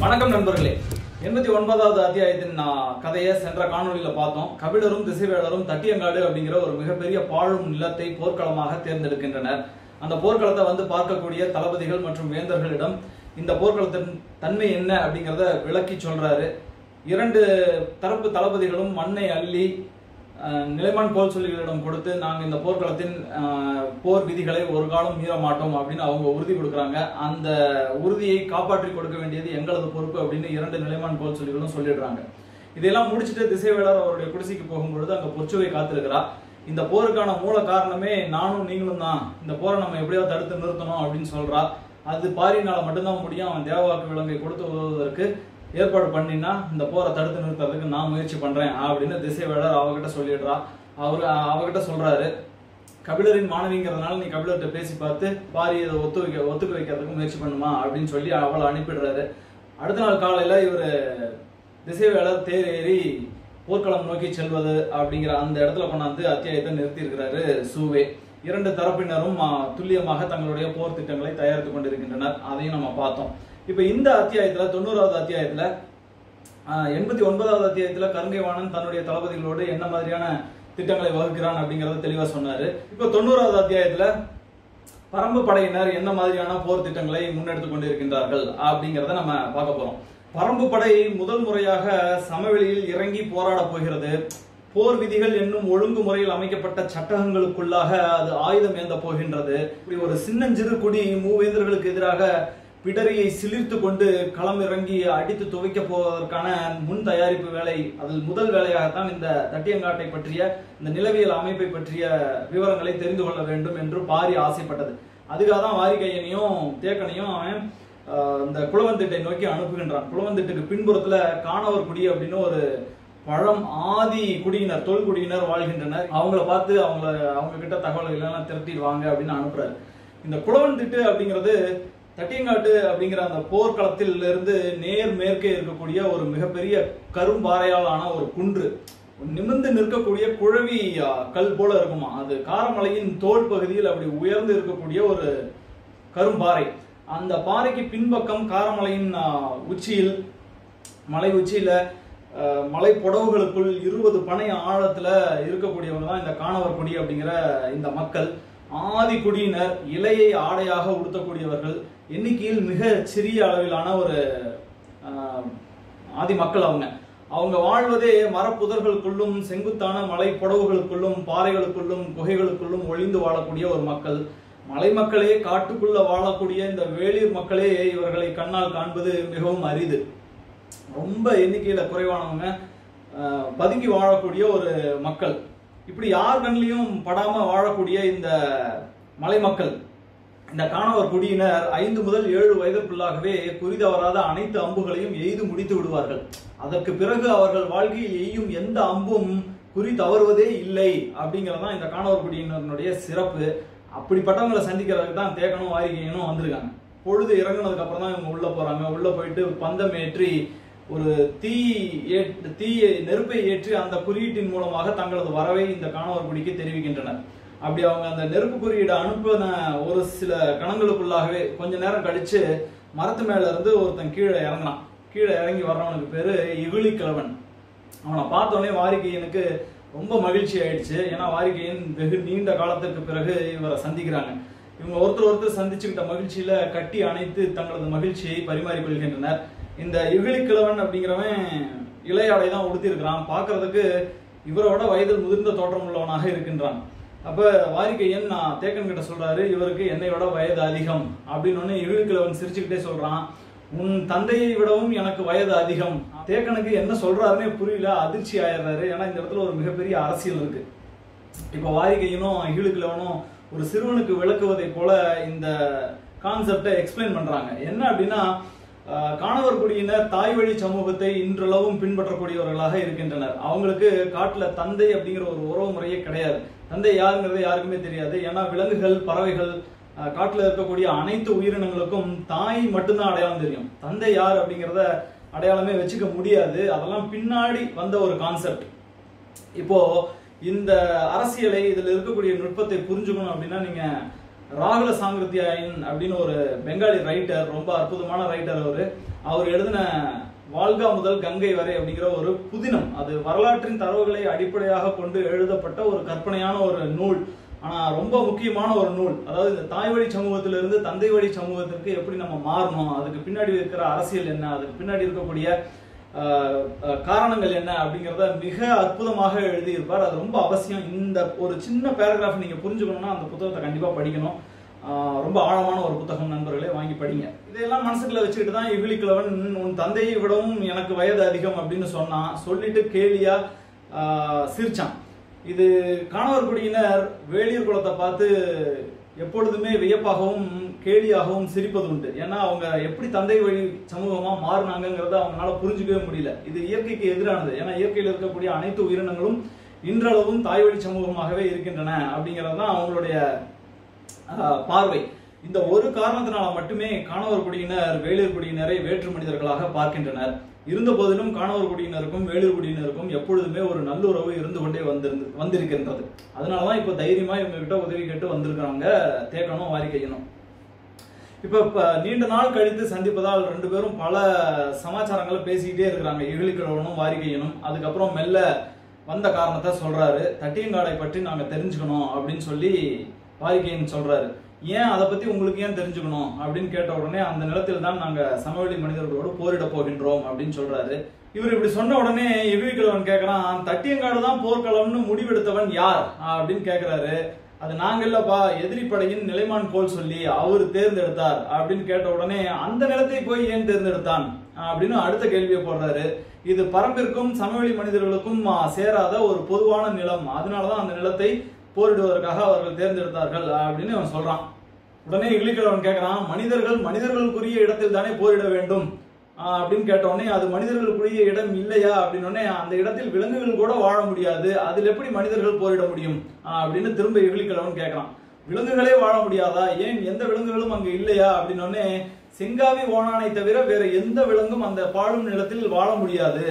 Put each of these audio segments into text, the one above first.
வணக்கம் நண்பர்களே எண்பத்தி ஒன்பதாவது அத்தியாயத்தின் ஆஹ், கதையை சென்ற காணொளியில பார்த்தோம் கபிலரும் திசைவேலரும் தட்டியங்காடு அப்படிங்கிற ஒரு மிகப்பெரிய பாழும் நிலத்தை போர்க்களமாக தேர்ந்தெடுக்கின்றனர் அந்த போர்க்களத்தை வந்து பார்க்கக்கூடிய தளபதிகள் மற்றும் வேந்தர்களிடம் இந்த போர்க்களத்தின் தன்மை என்ன அப்படிங்கிறத விளக்கி சொல்றாரு இரண்டு தரப்பு தளபதிகளும் மண்ணை அள்ளி அஹ், நிலைமான் கோல் சொல்லிகளிடம் கொடுத்து நாங்கள் இந்த போர்க்களத்தின் அஹ், போர் விதிகளை ஒரு காலம் மீற மாட்டோம் அப்படின்னு அவங்க உறுதி கொடுக்குறாங்க அந்த உறுதியை காப்பாற்றி கொடுக்க வேண்டியது எங்களது பொறுப்பு அப்படின்னு இரண்டு நிலைமான் கோல் சொல்லிகளும் சொல்லிடுறாங்க இதெல்லாம் முடிச்சுட்டு திசைவேலர் அவருடைய குடிசைக்கு போகும்பொழுது அங்க பொச்சுவை காத்திருக்கிறா இந்த போருக்கான மூல காரணமே நானும் நீங்களும் தான் இந்த போரை நம்ம எப்படியாவது தடுத்து நிறுத்தணும் அப்படின்னு சொல்றா அது பாரினால மட்டும்தான் முடியும் அவன் தேவவாக்கு விலங்கை கொடுத்து உதவுவதற்கு ஏற்பாடு பண்ணினா இந்த போரை தடுத்து நிறுத்துறதுக்கு நான் முயற்சி பண்றேன் அப்படின்னு திசைவேலர் அவகிட்ட சொல்லிடுறா அவர் அவகிட்ட சொல்றாரு கபிலரின் மாணவிங்கிறதுனால நீ கபிலர்கிட்ட பேசி பார்த்து பாரி இதை ஒத்து வைக்க ஒத்துக்க வைக்கிறதுக்கு முயற்சி பண்ணுமா அப்படின்னு சொல்லி அவளை அனுப்பிடுறாரு அடுத்த நாள் காலையில இவர் திசைவேலர் தேர் ஏறி போர்க்களம் நோக்கி செல்வது அப்படிங்கிற அந்த இடத்துல கொண்டாந்து அத்தியாயத்தை நிறுத்தி இருக்கிறாரு சூவே இரண்டு தரப்பினரும் ஆ, துல்லியமாக தங்களுடைய போர் திட்டங்களை தயாரித்துக் கொண்டிருக்கின்றனர் அதையும் நம்ம பார்த்தோம் இப்ப இந்த அத்தியாயத்துல தொண்ணூறாவது அத்தியாயத்துல எண்பத்தி ஒன்பதாவது அத்தியாயத்துல கருங்கைவாணன் தன்னுடைய தளபதிகளோடு என்ன மாதிரியான திட்டங்களை வகுக்கிறான் அப்படிங்கறத தெளிவா சொன்னாரு இப்போ தொண்ணூறாவது அத்தியாயத்துல பரம்பு படையினர் என்ன மாதிரியான போர் திட்டங்களை முன்னெடுத்து கொண்டிருக்கின்றார்கள் அப்படிங்கறத நம்ம பார்க்க போறோம் பரம்பு படை முதல் முறையாக சமவெளியில் இறங்கி போராட போகிறது போர் விதிகள் என்னும் ஒழுங்குமுறையில் அமைக்கப்பட்ட சட்டகங்களுக்குள்ளாக அது ஆயுதம் ஏந்த போகின்றது இப்படி ஒரு சின்னஞ்சிறு குடி மூவேந்தர்களுக்கு எதிராக பிடரியை சிலிர்த்து கொண்டு களம் இறங்கி அடித்து துவைக்க போவதற்கான முன் தயாரிப்பு வேலை அதில் முதல் வேலையாகத்தான் இந்த தட்டியங்காட்டை பற்றிய இந்த நிலவியல் அமைப்பை பற்றிய விவரங்களை தெரிந்து கொள்ள வேண்டும் என்று பாரி ஆசைப்பட்டது அதுக்காக தான் வாரிகையனையும் தேக்கனையும் அவன் ஆஹ், இந்த குளவந்திட்டை நோக்கி அனுப்புகின்றான் குளவந்திட்டுக்கு பின்புறத்துல காணவர் குடி அப்படின்னு ஒரு பழம் ஆதி குடியினர் தொல்குடியினர் வாழ்கின்றனர் அவங்கள பார்த்து அவங்கள அவங்க கிட்ட தகவல்கள் எல்லாம் திரட்டிடுவாங்க அப்படின்னு அனுப்புறாரு இந்த குளவன் திட்டு அப்படிங்கிறது தட்டியங்காட்டு அப்படிங்கிற அந்த போர்க்களத்தில் இருந்து நேர் மேற்கே இருக்கக்கூடிய ஒரு மிகப்பெரிய கரும்பாறையால் ஆன ஒரு குன்று நிமிர்ந்து நிற்கக்கூடிய குழவி ஆ, கல் போல இருக்குமா அது காரமலையின் தோல் பகுதியில் அப்படி உயர்ந்து இருக்கக்கூடிய ஒரு கரும்பாறை அந்த பாறைக்கு பின்பக்கம் காரமலையின் ஆ, உச்சியில் மலை உச்சியில அஹ், மலை புடவுகளுக்குள் இருபது பனை ஆழத்துல இருக்கக்கூடியவங்க தான் இந்த காணவர் குடி அப்படிங்கிற இந்த மக்கள் ஆதி குடியினர் இலையை ஆடையாக உடுத்தக்கூடியவர்கள் எண்ணிக்கையில் மிக சிறிய அளவிலான ஒரு அஹ், ஆதி மக்கள் அவங்க அவங்க வாழ்வதே மரப்புதர்களுக்குள்ளும் செங்குத்தான மலை புடவுகளுக்குள்ளும் பாறைகளுக்குள்ளும் குகைகளுக்குள்ளும் ஒளிந்து வாழக்கூடிய ஒரு மக்கள் மலை மக்களே காட்டுக்குள்ள வாழக்கூடிய இந்த வேளிர் மக்களே இவர்களை கண்ணால் காண்பது மிகவும் அரிது ரொம்ப எண்ணிக்கையில குறைவானவங்க அஹ், பதுங்கி வாழக்கூடிய ஒரு மக்கள் இப்படி யார் கண்ணிலையும் படாம வாழக்கூடிய இந்த மலை மக்கள் இந்த காணவர் குடியினர் ஐந்து முதல் ஏழு வயதிற்குள்ளாகவே குறிதவராத அனைத்து அம்புகளையும் எய்து முடித்து விடுவார்கள் அதற்கு பிறகு அவர்கள் வாழ்க்கையில் எய்யும் எந்த அம்பும் குறி தவறுவதே இல்லை அப்படிங்கறதுதான் இந்த காணவர் குடியினருடைய சிறப்பு அப்படிப்பட்டவங்களை சந்திக்கிறதுக்கு தான் தேக்கனும் வாரிகையனும் வந்திருக்காங்க பொழுது இறங்குனதுக்கு அப்புறம் தான் இவங்க உள்ள போறாங்க உள்ள போயிட்டு பந்தம் ஏற்றி ஒரு தீ ஏற்- தீயை நெருப்பை ஏற்றி அந்த குறியீட்டின் மூலமாக தங்களது வரவை இந்த காணவர் குடிக்கு தெரிவிக்கின்றனர் அப்படி அவங்க அந்த நெருப்பு குறியீடு அனுப்பின ஒரு சில கணங்களுக்குள்ளாகவே கொஞ்ச நேரம் கழிச்சு மரத்து மேல இருந்து ஒருத்தன் கீழே இறங்கினான் கீழே இறங்கி வர்றவனுக்கு பேரு இகுலி கிழவன் அவனை பார்த்தோன்னே வாரிகையனுக்கு ரொம்ப மகிழ்ச்சி ஆயிடுச்சு ஏன்னா வாரிகையன் வெகு நீண்ட காலத்திற்கு பிறகு இவரை சந்திக்கிறாங்க இவங்க ஒருத்தர் ஒருத்தர் சந்திச்சுக்கிட்ட மகிழ்ச்சியில கட்டி அணைத்து தங்களது மகிழ்ச்சியை பரிமாறிக்கொள்கின்றனர் இந்த இகிலி கிழவன் அப்படிங்கிறவன் இளையாடை தான் உடுத்திருக்கிறான் பார்க்கிறதுக்கு இவரோட வயதில் முதிர்ந்த தோற்றம் உள்ளவனாக இருக்கின்றான் அப்ப வாரிகையன் நான் தேக்கன் கிட்ட சொல்றாரு இவருக்கு என்னையோட வயது அதிகம் அப்படின்னு ஒன்னு இகிலிக்கிழவன் சிரிச்சுக்கிட்டே சொல்றான் உன் தந்தையை விடவும் எனக்கு வயது அதிகம் தேக்கனுக்கு என்ன சொல்றாருன்னே புரியல அதிர்ச்சி ஆயிடுறாரு ஏன்னா இந்த இடத்துல ஒரு மிகப்பெரிய அரசியல் இருக்கு இப்ப வாரிகையனும் இகிலுக்கிழவனும் ஒரு சிறுவனுக்கு விளக்குவதை போல இந்த கான்செப்டை எக்ஸ்பிளைன் பண்றாங்க என்ன அப்படின்னா ஆஹ், காணவர் குடியினர் தாய் வழி சமூகத்தை இன்றளவும் பின்பற்றக்கூடியவர்களாக இருக்கின்றனர் அவங்களுக்கு காட்டுல தந்தை அப்படிங்கிற ஒரு உறவு முறையே கிடையாது தந்தை யாருங்கிறது யாருக்குமே தெரியாது ஏன்னா விலங்குகள் பறவைகள் ஆஹ், காட்டுல இருக்கக்கூடிய அனைத்து உயிரினங்களுக்கும் தாய் மட்டும்தான் அடையாளம் தெரியும் தந்தை யார் அப்படிங்கிறத அடையாளமே வச்சுக்க முடியாது அதெல்லாம் பின்னாடி வந்த ஒரு கான்செப்ட் இப்போ இந்த அரசியலை இதுல இருக்கக்கூடிய நுட்பத்தை புரிஞ்சுக்கணும் அப்படின்னா நீங்க ராகுல சாங்கிருத்தியாயன் அப்படின்னு ஒரு பெங்காலி ரைட்டர் ரொம்ப அற்புதமான ரைட்டர் அவரு அவர் எழுதின வால்கா முதல் கங்கை வரை அப்படிங்கிற ஒரு புதினம் அது வரலாற்றின் தரவுகளை அடிப்படையாக கொண்டு எழுதப்பட்ட ஒரு கற்பனையான ஒரு நூல் ஆனா ரொம்ப முக்கியமான ஒரு நூல் அதாவது இந்த தாய் வழி சமூகத்திலிருந்து தந்தை வழி சமூகத்திற்கு எப்படி நம்ம மாறணும் அதுக்கு பின்னாடி இருக்கிற அரசியல் என்ன அதுக்கு பின்னாடி இருக்கக்கூடிய ஆஹ், ஆஹ், காரணங்கள் என்ன அப்படிங்கிறத மிக அற்புதமாக எழுதியிருப்பார் அது ரொம்ப அவசியம் இந்த ஒரு சின்ன பேராகிராஃப் நீங்க புரிஞ்சுக்கணும்னா அந்த புத்தகத்தை கண்டிப்பா படிக்கணும் ஆஹ், ரொம்ப ஆழமான ஒரு புத்தகம் நண்பர்களே வாங்கி படிங்க இதையெல்லாம் மனசுக்குள்ள வச்சுக்கிட்டு தான் இகிலிக்கிழவன் உன் தந்தையை விடவும் எனக்கு வயது அதிகம் அப்படின்னு சொன்னான் சொல்லிட்டு கேலியா ஆஹ், சிரிச்சான் இது காணவர் குடியினர் வேளியர் குலத்தை பார்த்து எப்பொழுதுமே வியப்பாகவும் கேலியாகவும் சிரிப்பது உண்டு ஏன்னா அவங்க எப்படி தந்தை வழி சமூகமா மாறினாங்கிறத அவங்களால புரிஞ்சுக்கவே முடியல இது இயற்கைக்கு எதிரானது ஏன்னா இயற்கையில் இருக்கக்கூடிய அனைத்து உயிரினங்களும் இன்றளவும் தாய் வழி சமூகமாகவே இருக்கின்றன அப்படிங்கிறது தான் அவங்களுடைய ஆஹ், பார்வை இந்த ஒரு காரணத்தினால மட்டுமே காணவர் குடியினர் வேளிர் குடியினரை வேற்று மனிதர்களாக பார்க்கின்றனர் இருந்த போதிலும் காணவர் குடியினருக்கும் வேளிர் குடியினருக்கும் எப்பொழுதுமே ஒரு நல்லுறவு இருந்து கொண்டே வந்திருந்து வந்திருக்கின்றது அதனாலதான் இப்ப தைரியமா இவங்க கிட்ட உதவி கேட்டு வந்திருக்கிறாங்க தேக்கணும் வாரிக்கையணும் இப்ப இப்ப நீண்ட நாள் கழித்து சந்திப்பதால் ரெண்டு பேரும் பல சமாச்சாரங்களை பேசிக்கிட்டே இருக்கிறாங்க இழிக்கிழவனும் வாரிக்கையனும் அதுக்கப்புறம் மெல்ல வந்த காரணத்தை சொல்றாரு தட்டியங்காடை பற்றி நாங்க தெரிஞ்சுக்கணும் அப்படின்னு சொல்லி வாரிக்கையன் சொல்றாரு ஏன் அதை பத்தி உங்களுக்கு ஏன் தெரிஞ்சுக்கணும் அப்படின்னு கேட்ட உடனே அந்த நிலத்தில் தான் நாங்க சமவெளி மனிதர்களோடு போரிட போகின்றோம் அப்படின்னு சொல்றாரு இவர் இப்படி சொன்ன உடனே இழிக்கிழவன் கேட்கறான் தட்டியங்காடு தான் போர்க்களம்னு முடிவெடுத்தவன் யார் அப்படின்னு கேக்குறாரு அது நாங்க இல்லப்பா எதிரி படையின் நிலைமான் கோல் சொல்லி அவர் தேர்ந்தெடுத்தார் அப்படின்னு கேட்ட உடனே அந்த நிலத்தை போய் ஏன் தேர்ந்தெடுத்தான் அப்படின்னு அடுத்த கேள்வியை போடுறாரு இது பரம்பிற்கும் சமவெளி மனிதர்களுக்கும் ஆ, சேராத ஒரு பொதுவான நிலம் அதனாலதான் அந்த நிலத்தை போரிடுவதற்காக அவர்கள் தேர்ந்தெடுத்தார்கள் அப்படின்னு அவன் சொல்றான் உடனே இழிக்கிழவன் கேட்கறான் மனிதர்கள் மனிதர்களுக்குரிய இடத்தில் தானே போரிட வேண்டும் ஆஹ் அப்படின்னு கேட்ட உடனே அது மனிதர்களுக்குரிய இடம் இல்லையா அப்படின்னு உடனே அந்த இடத்தில் விலங்குகள் கூட வாழ முடியாது அதில் எப்படி மனிதர்கள் போரிட முடியும் ஆஹ் அப்படின்னு திரும்ப இழிக்கிழவன் கேட்கறான் விலங்குகளே வாழ முடியாதா ஏன் எந்த விலங்குகளும் அங்க இல்லையா அப்படின்னு உடனே செங்காவி ஓணானை தவிர வேற எந்த விலங்கும் அந்த பாழும் நிலத்தில் வாழ முடியாது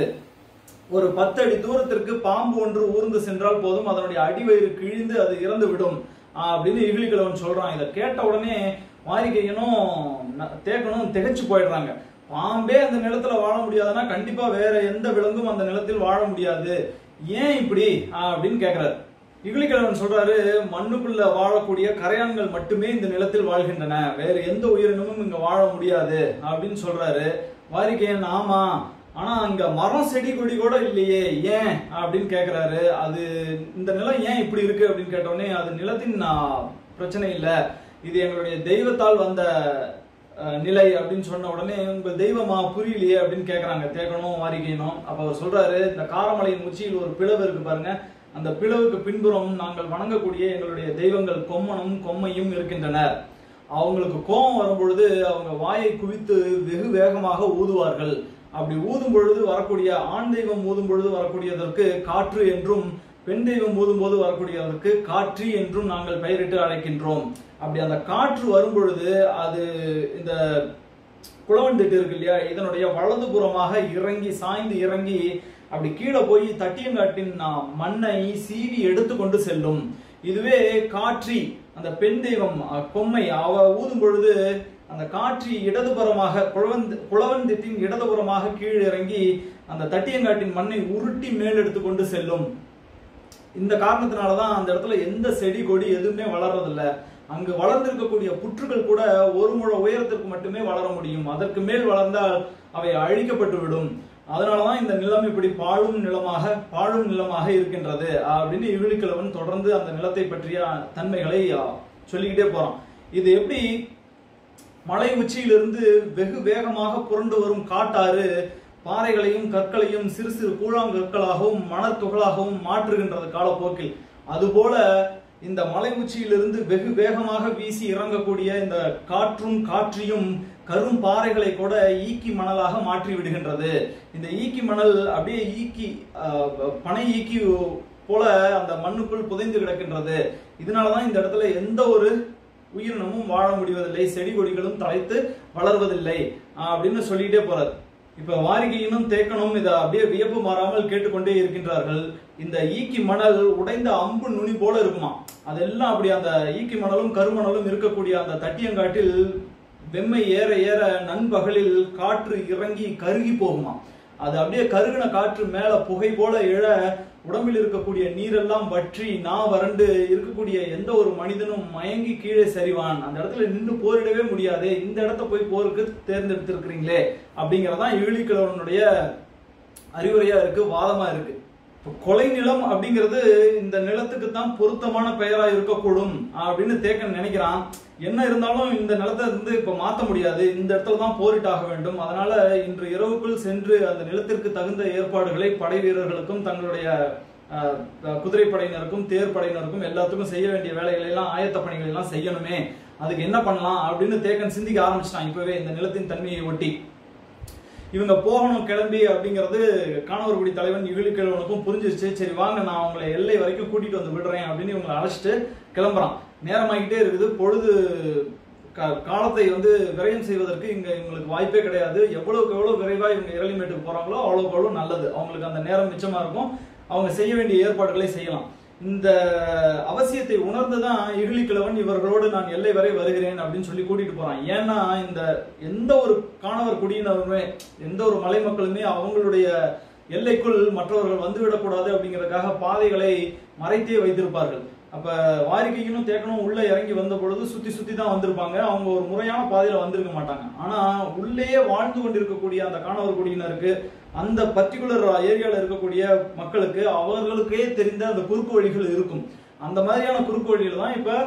ஒரு பத்து அடி தூரத்திற்கு பாம்பு ஒன்று ஊர்ந்து சென்றால் போதும் அதனுடைய அடிவயிறு கிழிந்து அது இறந்து விடும் ஆஹ் அப்படின்னு இகிலிக்கிழவன் சொல்றான் இதை கேட்ட உடனே மாரிகையனும் ந- தேக்கனும் திகைச்சு போயிடுறாங்க பாம்பே அந்த நிலத்துல வாழ முடியாதுன்னா கண்டிப்பா வேற எந்த விலங்கும் அந்த நிலத்தில் வாழ முடியாது ஏன் இப்படி ஆஹ் அப்படின்னு கேக்குறாரு இகிலிக்கிழவன் சொல்றாரு மண்ணுக்குள்ள வாழக்கூடிய கரையான்கள் மட்டுமே இந்த நிலத்தில் வாழ்கின்றன வேற எந்த உயிரினமும் இங்க வாழ முடியாது அப்படின்னு சொல்றாரு வாரிக்கையன் ஆமா ஆனா இங்க மரம் செடி கொடி கூட இல்லையே ஏன் அப்படின்னு கேக்குறாரு அது இந்த நிலம் ஏன் இப்படி இருக்கு அப்படின்னு கேட்டோடனே அது நிலத்தின் ஆ, பிரச்சனை இல்ல இது எங்களுடைய தெய்வத்தால் வந்த அஹ், நிலை அப்படின்னு சொன்ன உடனே உங்க தெய்வமா புரியலையே அப்படின்னு கேக்குறாங்க தேக்கணும் வாரிக்கையணும் அப்ப அவர் சொல்றாரு இந்த காரமலையின் உச்சியில் ஒரு பிளவு இருக்கு பாருங்க அந்த பிளவுக்கு பின்புறம் நாங்கள் வணங்கக்கூடிய எங்களுடைய தெய்வங்கள் கொம்மனும் கொம்மையும் இருக்கின்றனர் அவங்களுக்கு கோபம் வரும்பொழுது அவங்க வாயை குவித்து வெகு வேகமாக ஊதுவார்கள் அப்படி ஊதும் பொழுது வரக்கூடிய ஆண் தெய்வம் ஊதும் பொழுது வரக்கூடியதற்கு காற்று என்றும் பெண் தெய்வம் ஊதும் போது வரக்கூடியதற்கு காற்றி என்றும் நாங்கள் பெயரிட்டு அழைக்கின்றோம் அப்படி அந்த காற்று வரும் பொழுது அது இந்த குளவன் திட்டு இருக்கு இல்லையா இதனுடைய வலதுபுறமாக இறங்கி சாய்ந்து இறங்கி அப்படி கீழே போய் தட்டியங்காட்டின் ஆ, மண்ணை சீவி எடுத்து கொண்டு செல்லும் இதுவே காற்றி அந்த பெண் தெய்வம் அ, கொம்மை அவ ஊதும் பொழுது அந்த காற்றி இடதுபுறமாக குளவன் குளவன் திட்டின் இடதுபுறமாக கீழ் இறங்கி அந்த தட்டியங்காட்டின் மண்ணை உருட்டி மேலெடுத்து கொண்டு செல்லும் இந்த காரணத்தினாலதான் அந்த இடத்துல எந்த செடி கொடி எதுவுமே வளர்றதில்ல அங்கு வளர்ந்திருக்கக்கூடிய புற்றுகள் கூட ஒரு முழ உயரத்திற்கு மட்டுமே வளர முடியும் அதற்கு மேல் வளர்ந்தால் அவை அழிக்கப்பட்டு விடும் அதனாலதான் இந்த நிலம் இப்படி பாழும் நிலமாக பாழும் நிலமாக இருக்கின்றது அப்படின்னு இழுக்கிழவன் தொடர்ந்து அந்த நிலத்தை பற்றிய தன்மைகளை ஆ, சொல்லிக்கிட்டே போறான் இது எப்படி மலை உச்சியிலிருந்து வெகு வேகமாக புரண்டு வரும் காட்டாறு பாறைகளையும் கற்களையும் சிறு சிறு கூழாங்கற்களாகவும் மணத்துகளாகவும் மாற்றுகின்றது காலப்போக்கில் அதுபோல இந்த மலை உச்சியிலிருந்து வெகு வேகமாக வீசி இறங்கக்கூடிய இந்த காற்றும் காற்றியும் கரும் பாறைகளை கூட ஈக்கி மணலாக மாற்றி விடுகின்றது இந்த ஈக்கி மணல் அப்படியே ஈக்கி ஆஹ், பனை ஈக்கி போல அந்த மண்ணுக்குள் புதைந்து கிடக்கின்றது இதனாலதான் இந்த இடத்துல எந்த ஒரு உயிரினமும் வாழ முடிவதில்லை செடி கொடிகளும் தலைத்து வளர்வதில்லை ஆஹ் அப்படின்னு சொல்லிட்டே போறாரு இப்ப வாரிகையினும் தேக்கனும் இதை அப்படியே வியப்பு மாறாமல் கேட்டுக்கொண்டே இருக்கின்றார்கள் இந்த ஈக்கி மணல் உடைந்த அம்பு நுனி போல இருக்குமா அதெல்லாம் அப்படி அந்த ஈக்கி மணலும் கருமணலும் இருக்கக்கூடிய அந்த தட்டியங்காட்டில் வெம்மை ஏற ஏற நண்பகலில் காற்று இறங்கி கருகி போகுமா அது அப்படியே கருகின காற்று மேல புகை போல எழ உடம்பில் இருக்கக்கூடிய நீரெல்லாம் வற்றி நான் வறண்டு இருக்கக்கூடிய எந்த ஒரு மனிதனும் மயங்கி கீழே சரிவான் அந்த இடத்துல நின்று போரிடவே முடியாது இந்த இடத்த போய் போருக்கு தேர்ந்தெடுத்திருக்கிறீங்களே அப்படிங்கறதான் இழிக்கிழவனுடைய அறிவுரையா இருக்கு வாதமா இருக்கு இப்போ கொலை நிலம் அப்படிங்கிறது இந்த நிலத்துக்கு தான் பொருத்தமான பெயரா இருக்கக்கூடும் அப்படின்னு தேக்கன் நினைக்கிறான் என்ன இருந்தாலும் இந்த நிலத்தை இருந்து இப்ப மாத்த முடியாது இந்த இடத்துல தான் போரிட்டாக வேண்டும் அதனால இன்று இரவுக்குள் சென்று அந்த நிலத்திற்கு தகுந்த ஏற்பாடுகளை படை வீரர்களுக்கும் தங்களுடைய அஹ், குதிரைப்படையினருக்கும் தேர் படையினருக்கும் எல்லாத்துக்கும் செய்ய வேண்டிய வேலைகளை எல்லாம் ஆயத்த பணிகளை எல்லாம் செய்யணுமே அதுக்கு என்ன பண்ணலாம் அப்படின்னு தேக்கன் சிந்திக்க ஆரம்பிச்சிட்டான் இப்பவே இந்த நிலத்தின் தன்மையை ஒட்டி இவங்க போகணும் கிளம்பி அப்படிங்கிறது காணவர்குடி தலைவன் இழுக்கிழவனுக்கும் புரிஞ்சிருச்சு சரி வாங்க நான் உங்களை எல்லை வரைக்கும் கூட்டிட்டு வந்து விடுறேன் அப்படின்னு இவங்களை அழைச்சிட்டு கிளம்புறான் நேரமாகிட்டே இருக்குது பொழுது கா- காலத்தை வந்து விரயம் செய்வதற்கு இங்க இவங்களுக்கு வாய்ப்பே கிடையாது எவ்வளவுக்கு எவ்வளவு விரைவா இவங்க இரளிமேட்டுக்கு போறாங்களோ அவ்வளவுக்கு அவ்வளவு நல்லது அவங்களுக்கு அந்த நேரம் மிச்சமா இருக்கும் அவங்க செய்ய வேண்டிய ஏற்பாடுகளை செய்யலாம் இந்த அவசியத்தை உணர்ந்துதான் இகழிக்கிழவன் இவர்களோடு நான் எல்லை வரை வருகிறேன் அப்படின்னு சொல்லி கூட்டிட்டு போறான் ஏன்னா இந்த எந்த ஒரு காணவர் குடியினருமே எந்த ஒரு மலை மக்களுமே அவங்களுடைய எல்லைக்குள் மற்றவர்கள் வந்துவிடக்கூடாது அப்படிங்கறதுக்காக பாதைகளை மறைத்தே வைத்திருப்பார்கள் அப்ப வாரிக்கையும் தேக்கணும் உள்ள இறங்கி வந்த பொழுது சுத்தி சுத்தி தான் வந்திருப்பாங்க அவங்க ஒரு முறையான பாதையில வந்திருக்க மாட்டாங்க ஆனா உள்ளேயே வாழ்ந்து கொண்டிருக்கக்கூடிய அந்த காணவர் குடியினருக்கு அந்த பர்டிகுலர் ஏரியால இருக்கக்கூடிய மக்களுக்கு அவர்களுக்கே தெரிந்த அந்த குறுக்கு வழிகள் இருக்கும் அந்த மாதிரியான குறுக்கு வழிகள் தான் இப்ப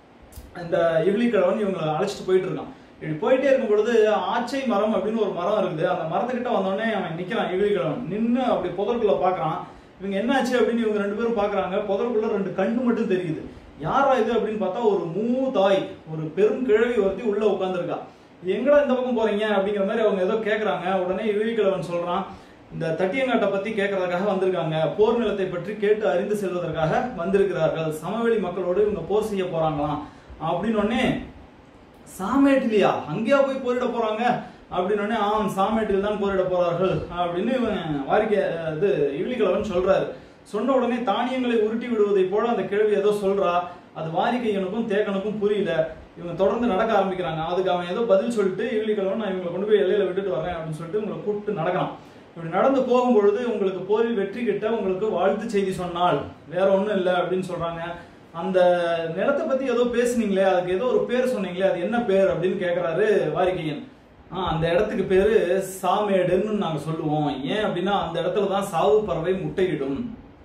இந்த இவ்ளிக்கிழவன் இவங்களை அழைச்சிட்டு போயிட்டு இருக்கான் இப்படி போயிட்டே இருக்கும் பொழுது ஆச்சை மரம் அப்படின்னு ஒரு மரம் இருக்குது அந்த மரத்துக்கிட்ட வந்தோடனே அவன் நிக்கிறான் இவ்ளிக்கிழவன் நின்னு அப்படி புதற்குள்ள பாக்குறான் இவங்க என்னாச்சு அப்படின்னு இவங்க ரெண்டு பேரும் பாக்குறாங்க புதற்குள்ள ரெண்டு கண்ணு மட்டும் தெரியுது யாரா இது அப்படின்னு பார்த்தா ஒரு மூதாய் ஒரு பெரும் கிழவி ஒருத்தி உள்ள உட்காந்துருக்கா எங்கடா இந்த பக்கம் போறீங்க அப்படிங்கிற மாதிரி அவங்க ஏதோ கேக்குறாங்க உடனே இவ்ளிக்கிழவன் சொல்றான் இந்த தட்டியங்காட்டை பத்தி கேட்கறதுக்காக வந்திருக்காங்க போர் நிலத்தை பற்றி கேட்டு அறிந்து செல்வதற்காக வந்திருக்கிறார்கள் சமவெளி மக்களோடு இவங்க போர் செய்ய போறாங்களாம் அப்படின்னு உடனே சாமேட்டிலியா அங்கேயா போய் போரிட போறாங்க அப்படின்னு உடனே ஆம் சாமேட்டில் தான் போரிட போறார்கள் அப்படின்னு இவன் வாரிக்கை இது இவ்ளிக்கிழவன் சொல்றாரு சொன்ன உடனே தானியங்களை உருட்டி விடுவதை போல அந்த கிழவி ஏதோ சொல்றா அது வாரிக்கையனுக்கும் தேக்கனுக்கும் புரியல இவங்க தொடர்ந்து நடக்க ஆரம்பிக்கிறாங்க அதுக்கு அவன் ஏதோ பதில் சொல்லிட்டு இவ்ளிக்கிழவன் நான் இவங்களை கொண்டு போய் எல்லையில விட்டுட்டு வரேன் அப்படின்னு சொல்லிட்டு இவங்களை கூப்பிட்டு நடக்கிறான் இப்படி நடந்து போகும்பொழுது உங்களுக்கு போரில் வெற்றி கிட்ட உங்களுக்கு வாழ்த்து செய்தி சொன்னால் வேற ஒண்ணும் இல்லை அப்படின்னு சொல்றாங்க அந்த நிலத்தை பத்தி ஏதோ பேசுனீங்களே அதுக்கு ஏதோ ஒரு பேர் சொன்னீங்களே அது என்ன பேர் அப்படின்னு கேக்குறாரு வாரிக்கையன் ஆ அந்த இடத்துக்கு பேரு சாமேடுன்னு நாங்க சொல்லுவோம் ஏன் அப்படின்னா அந்த இடத்துல தான் சாவு பறவை முட்டையிடும்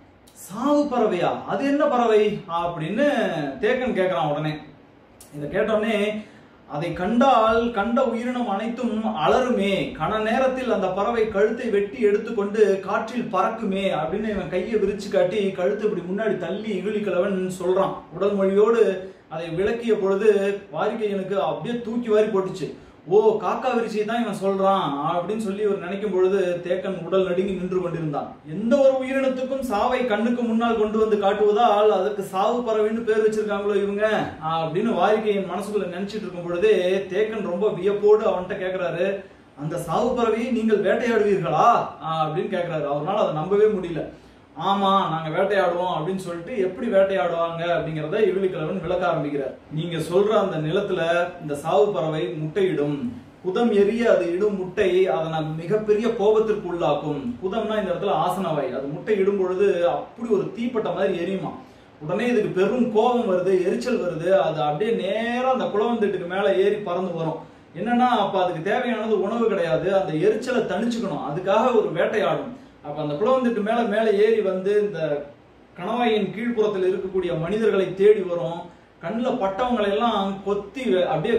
சாவு பறவையா அது என்ன பறவை அப்படின்னு தேக்கன் கேக்குறான் உடனே இதை கேட்டோடனே அதை கண்டால் கண்ட உயிரினம் அனைத்தும் அலறுமே கன நேரத்தில் அந்த பறவை கழுத்தை வெட்டி எடுத்துக்கொண்டு காற்றில் பறக்குமே அப்படின்னு இவன் கையை விரிச்சு காட்டி கழுத்து இப்படி முன்னாடி தள்ளி இகுலிக்கிழவன் சொல்றான் உடல் மொழியோடு அதை விளக்கிய பொழுது வாரிக்கையனுக்கு அப்படியே தூக்கி வாரி போட்டுச்சு ஓ காக்கா விரிச்சியை தான் இவன் சொல்றான் அப்படின்னு சொல்லி இவர் நினைக்கும் பொழுது தேக்கன் உடல் நடுங்கி நின்று கொண்டிருந்தான் எந்த ஒரு உயிரினத்துக்கும் சாவை கண்ணுக்கு முன்னால் கொண்டு வந்து காட்டுவதால் அதுக்கு சாவு பறவைன்னு பேர் வச்சிருக்காங்களோ இவங்க அப்படின்னு வாரிக்கையின் மனசுக்குள்ள நினைச்சிட்டு இருக்கும் பொழுதே தேக்கன் ரொம்ப வியப்போடு அவன்கிட்ட கேக்குறாரு அந்த சாவு பறவையை நீங்கள் வேட்டையாடுவீர்களா அப்படின்னு கேக்குறாரு அவரால் அதை நம்பவே முடியல ஆமா நாங்க வேட்டையாடுவோம் அப்படின்னு சொல்லிட்டு எப்படி வேட்டையாடுவாங்க அப்படிங்கறத இவிலிக்கிழவன் விளக்க ஆரம்பிக்கிறார் நீங்க சொல்ற அந்த நிலத்துல இந்த சாவு பறவை முட்டையிடும் குதம் எரிய அது இடும் முட்டை அதனை மிகப்பெரிய கோபத்திற்கு உள்ளாக்கும் குதம்னா இந்த இடத்துல ஆசனவாய் அது முட்டை இடும் பொழுது அப்படி ஒரு தீப்பட்ட மாதிரி எரியுமா உடனே இதுக்கு பெரும் கோபம் வருது எரிச்சல் வருது அது அப்படியே நேரா அந்த குளவந்தட்டுக்கு மேல ஏறி பறந்து வரும் என்னன்னா அப்ப அதுக்கு தேவையானது உணவு கிடையாது அந்த எரிச்சலை தணிச்சுக்கணும் அதுக்காக ஒரு வேட்டையாடும் அப்ப அந்த குளவந்தட்டு மேல மேல ஏறி வந்து இந்த கணவாயின் கீழ்ப்புறத்தில் இருக்கக்கூடிய மனிதர்களை தேடி வரும் கண்ணில் பட்டவங்களை எல்லாம் கொத்தி அப்படியே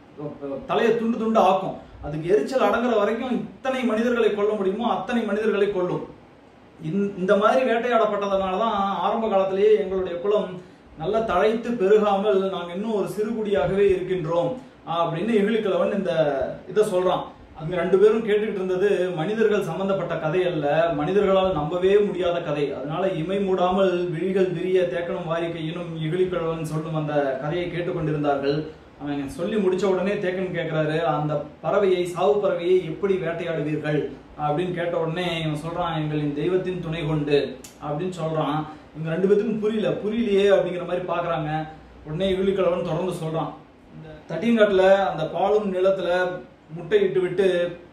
தலையை துண்டு துண்டு ஆக்கும் அதுக்கு எரிச்சல் அடங்குற வரைக்கும் இத்தனை மனிதர்களை கொல்ல முடியுமோ அத்தனை மனிதர்களை கொல்லும் இந்த- இந்த மாதிரி வேட்டையாடப்பட்டதனால தான் ஆரம்ப காலத்திலேயே எங்களுடைய குலம் நல்லா தழைத்து பெருகாமல் நாங்க இன்னும் ஒரு சிறுகுடியாகவே இருக்கின்றோம் அப்படின்னு எகிலிக்கிழவன் இந்த இதை சொல்றான் அங்க ரெண்டு பேரும் கேட்டுக்கிட்டு இருந்தது மனிதர்கள் சம்பந்தப்பட்ட கதை அல்ல மனிதர்களால் நம்பவே முடியாத கதை அதனால இமை மூடாமல் விழிகள் விரிய தேக்கணும் வாரிக்கையினும் இகிலிக்கிழவன் சொல்லும் அந்த கதையை கேட்டுக்கொண்டிருந்தார்கள் அவன் சொல்லி முடிச்ச உடனே தேக்கன் கேட்கிறாரு அந்த பறவையை சாவு பறவையை எப்படி வேட்டையாடுவீர்கள் அப்படின்னு கேட்ட உடனே இவன் சொல்றான் எங்களின் தெய்வத்தின் துணை கொண்டு அப்படின்னு சொல்றான் இவங்க ரெண்டு பேத்துக்கும் புரியல புரியலையே அப்படிங்கிற மாதிரி பாக்குறாங்க உடனே இவிழிக்கிழவன் தொடர்ந்து சொல்றான் இந்த தட்டியங்காட்டுல அந்த பாலும் நிலத்துல முட்டையிட்டு விட்டு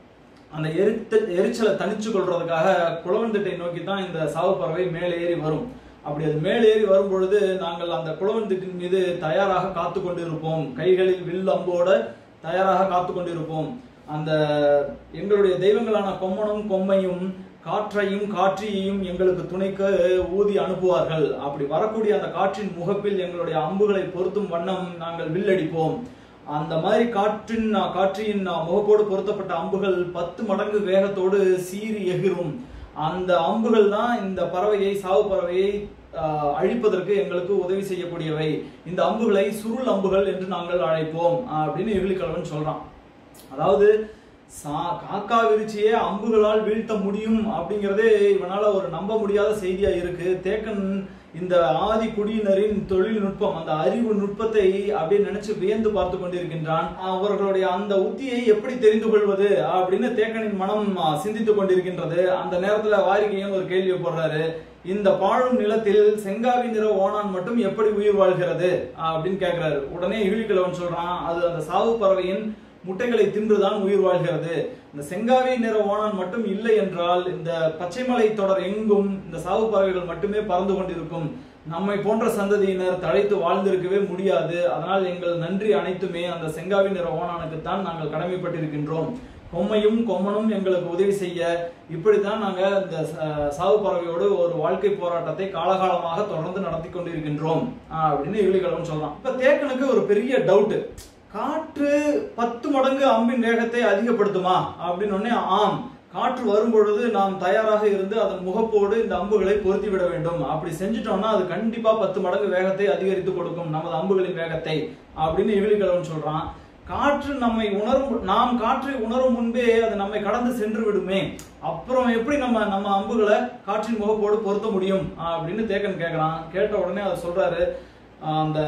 அந்த எரித்த எரிச்சலை தணிச்சு கொள்றதுக்காக குளவன் திட்டை நோக்கி தான் இந்த சாவு பறவை மேலே ஏறி வரும் அப்படி அது மேலே ஏறி வரும் பொழுது நாங்கள் அந்த குளவன் திட்டின் மீது தயாராக காத்து கொண்டிருப்போம் கைகளில் வில் அம்போட தயாராக காத்து கொண்டிருப்போம் அந்த எங்களுடைய தெய்வங்களான கொம்மனும் கொம்மையும் காற்றையும் காற்றியையும் எங்களுக்கு துணைக்கு ஊதி அனுப்புவார்கள் அப்படி வரக்கூடிய அந்த காற்றின் முகப்பில் எங்களுடைய அம்புகளை பொருத்தும் வண்ணம் நாங்கள் வில்லடிப்போம் அந்த மாதிரி காற்றின் காற்றின் முகப்போடு பொருத்தப்பட்ட அம்புகள் பத்து மடங்கு வேகத்தோடு சீறி எகிரும் அந்த அம்புகள் தான் இந்த பறவையை சாவு பறவையை ஆஹ், அழிப்பதற்கு எங்களுக்கு உதவி செய்யக்கூடியவை இந்த அம்புகளை சுருள் அம்புகள் என்று நாங்கள் அழைப்போம் அப்படின்னு இவிலிக்கலவன் சொல்றான் அதாவது சா காக்கா விரிச்சியே அம்புகளால் வீழ்த்த முடியும் அப்படிங்கிறதே இவனால ஒரு நம்ப முடியாத செய்தியா இருக்கு தேக்கன் இந்த ஆதி குடியினரின் தொழில்நுட்பம் அந்த அறிவு நுட்பத்தை அப்படியே நினைச்சு வியந்து பார்த்து கொண்டிருக்கின்றான் அவர்களுடைய அந்த உத்தியை எப்படி தெரிந்து கொள்வது அப்படின்னு தேக்கனின் மனம் ஆ, சிந்தித்துக் கொண்டிருக்கின்றது அந்த நேரத்துல வாரிகையும் ஒரு கேள்வி போடுறாரு இந்த பாழும் நிலத்தில் செங்காவி நிற ஓணான் மட்டும் எப்படி உயிர் வாழ்கிறது அப்படின்னு கேக்குறாரு உடனே இழிக்கிழவன் சொல்றான் அது அந்த சாவு பறவையின் முட்டைகளை தின்றுதான் உயிர் வாழ்கிறது இந்த செங்காவி நிற ஓணான் மட்டும் இல்லை என்றால் இந்த பச்சைமலை தொடர் எங்கும் இந்த சாவு பறவைகள் மட்டுமே பறந்து கொண்டிருக்கும் நம்மை போன்ற சந்ததியினர் தழைத்து வாழ்ந்திருக்கவே முடியாது அதனால் எங்கள் நன்றி அனைத்துமே அந்த செங்காவி நிற ஓணானுக்குத்தான் நாங்கள் கடமைப்பட்டிருக்கின்றோம் கொம்மையும் கொம்மனும் எங்களுக்கு உதவி செய்ய இப்படித்தான் நாங்க இந்த ச- சாவு பறவையோடு ஒரு வாழ்க்கை போராட்டத்தை காலகாலமாக தொடர்ந்து நடத்தி கொண்டிருக்கின்றோம் ஆஹ் அப்படின்னு இழிகளவன் சொல்றான் இப்ப தேக்கனுக்கு ஒரு பெரிய டவுட் காற்று பத்து மடங்கு அம்பின் வேகத்தை அதிகப்படுத்துமா அப்படின்னு உடனே ஆம் காற்று வரும்பொழுது நாம் தயாராக இருந்து அதன் முகப்போடு இந்த அம்புகளை பொருத்தி விட வேண்டும் அப்படி செஞ்சுட்டோம்னா அது கண்டிப்பா பத்து மடங்கு வேகத்தை அதிகரித்து கொடுக்கும் நமது அம்புகளின் வேகத்தை அப்படின்னு இவிலிக்கிழவன் சொல்றான் காற்று நம்மை உணரும் நாம் காற்றை உணரும் முன்பே அது நம்மை கடந்து சென்று விடுமே அப்புறம் எப்படி நம்ம நம்ம அம்புகளை காற்றின் முகப்போடு பொருத்த முடியும் அப்படின்னு தேக்கன் கேட்கறான் கேட்ட உடனே அவர் சொல்றாரு ஆஹ் அந்த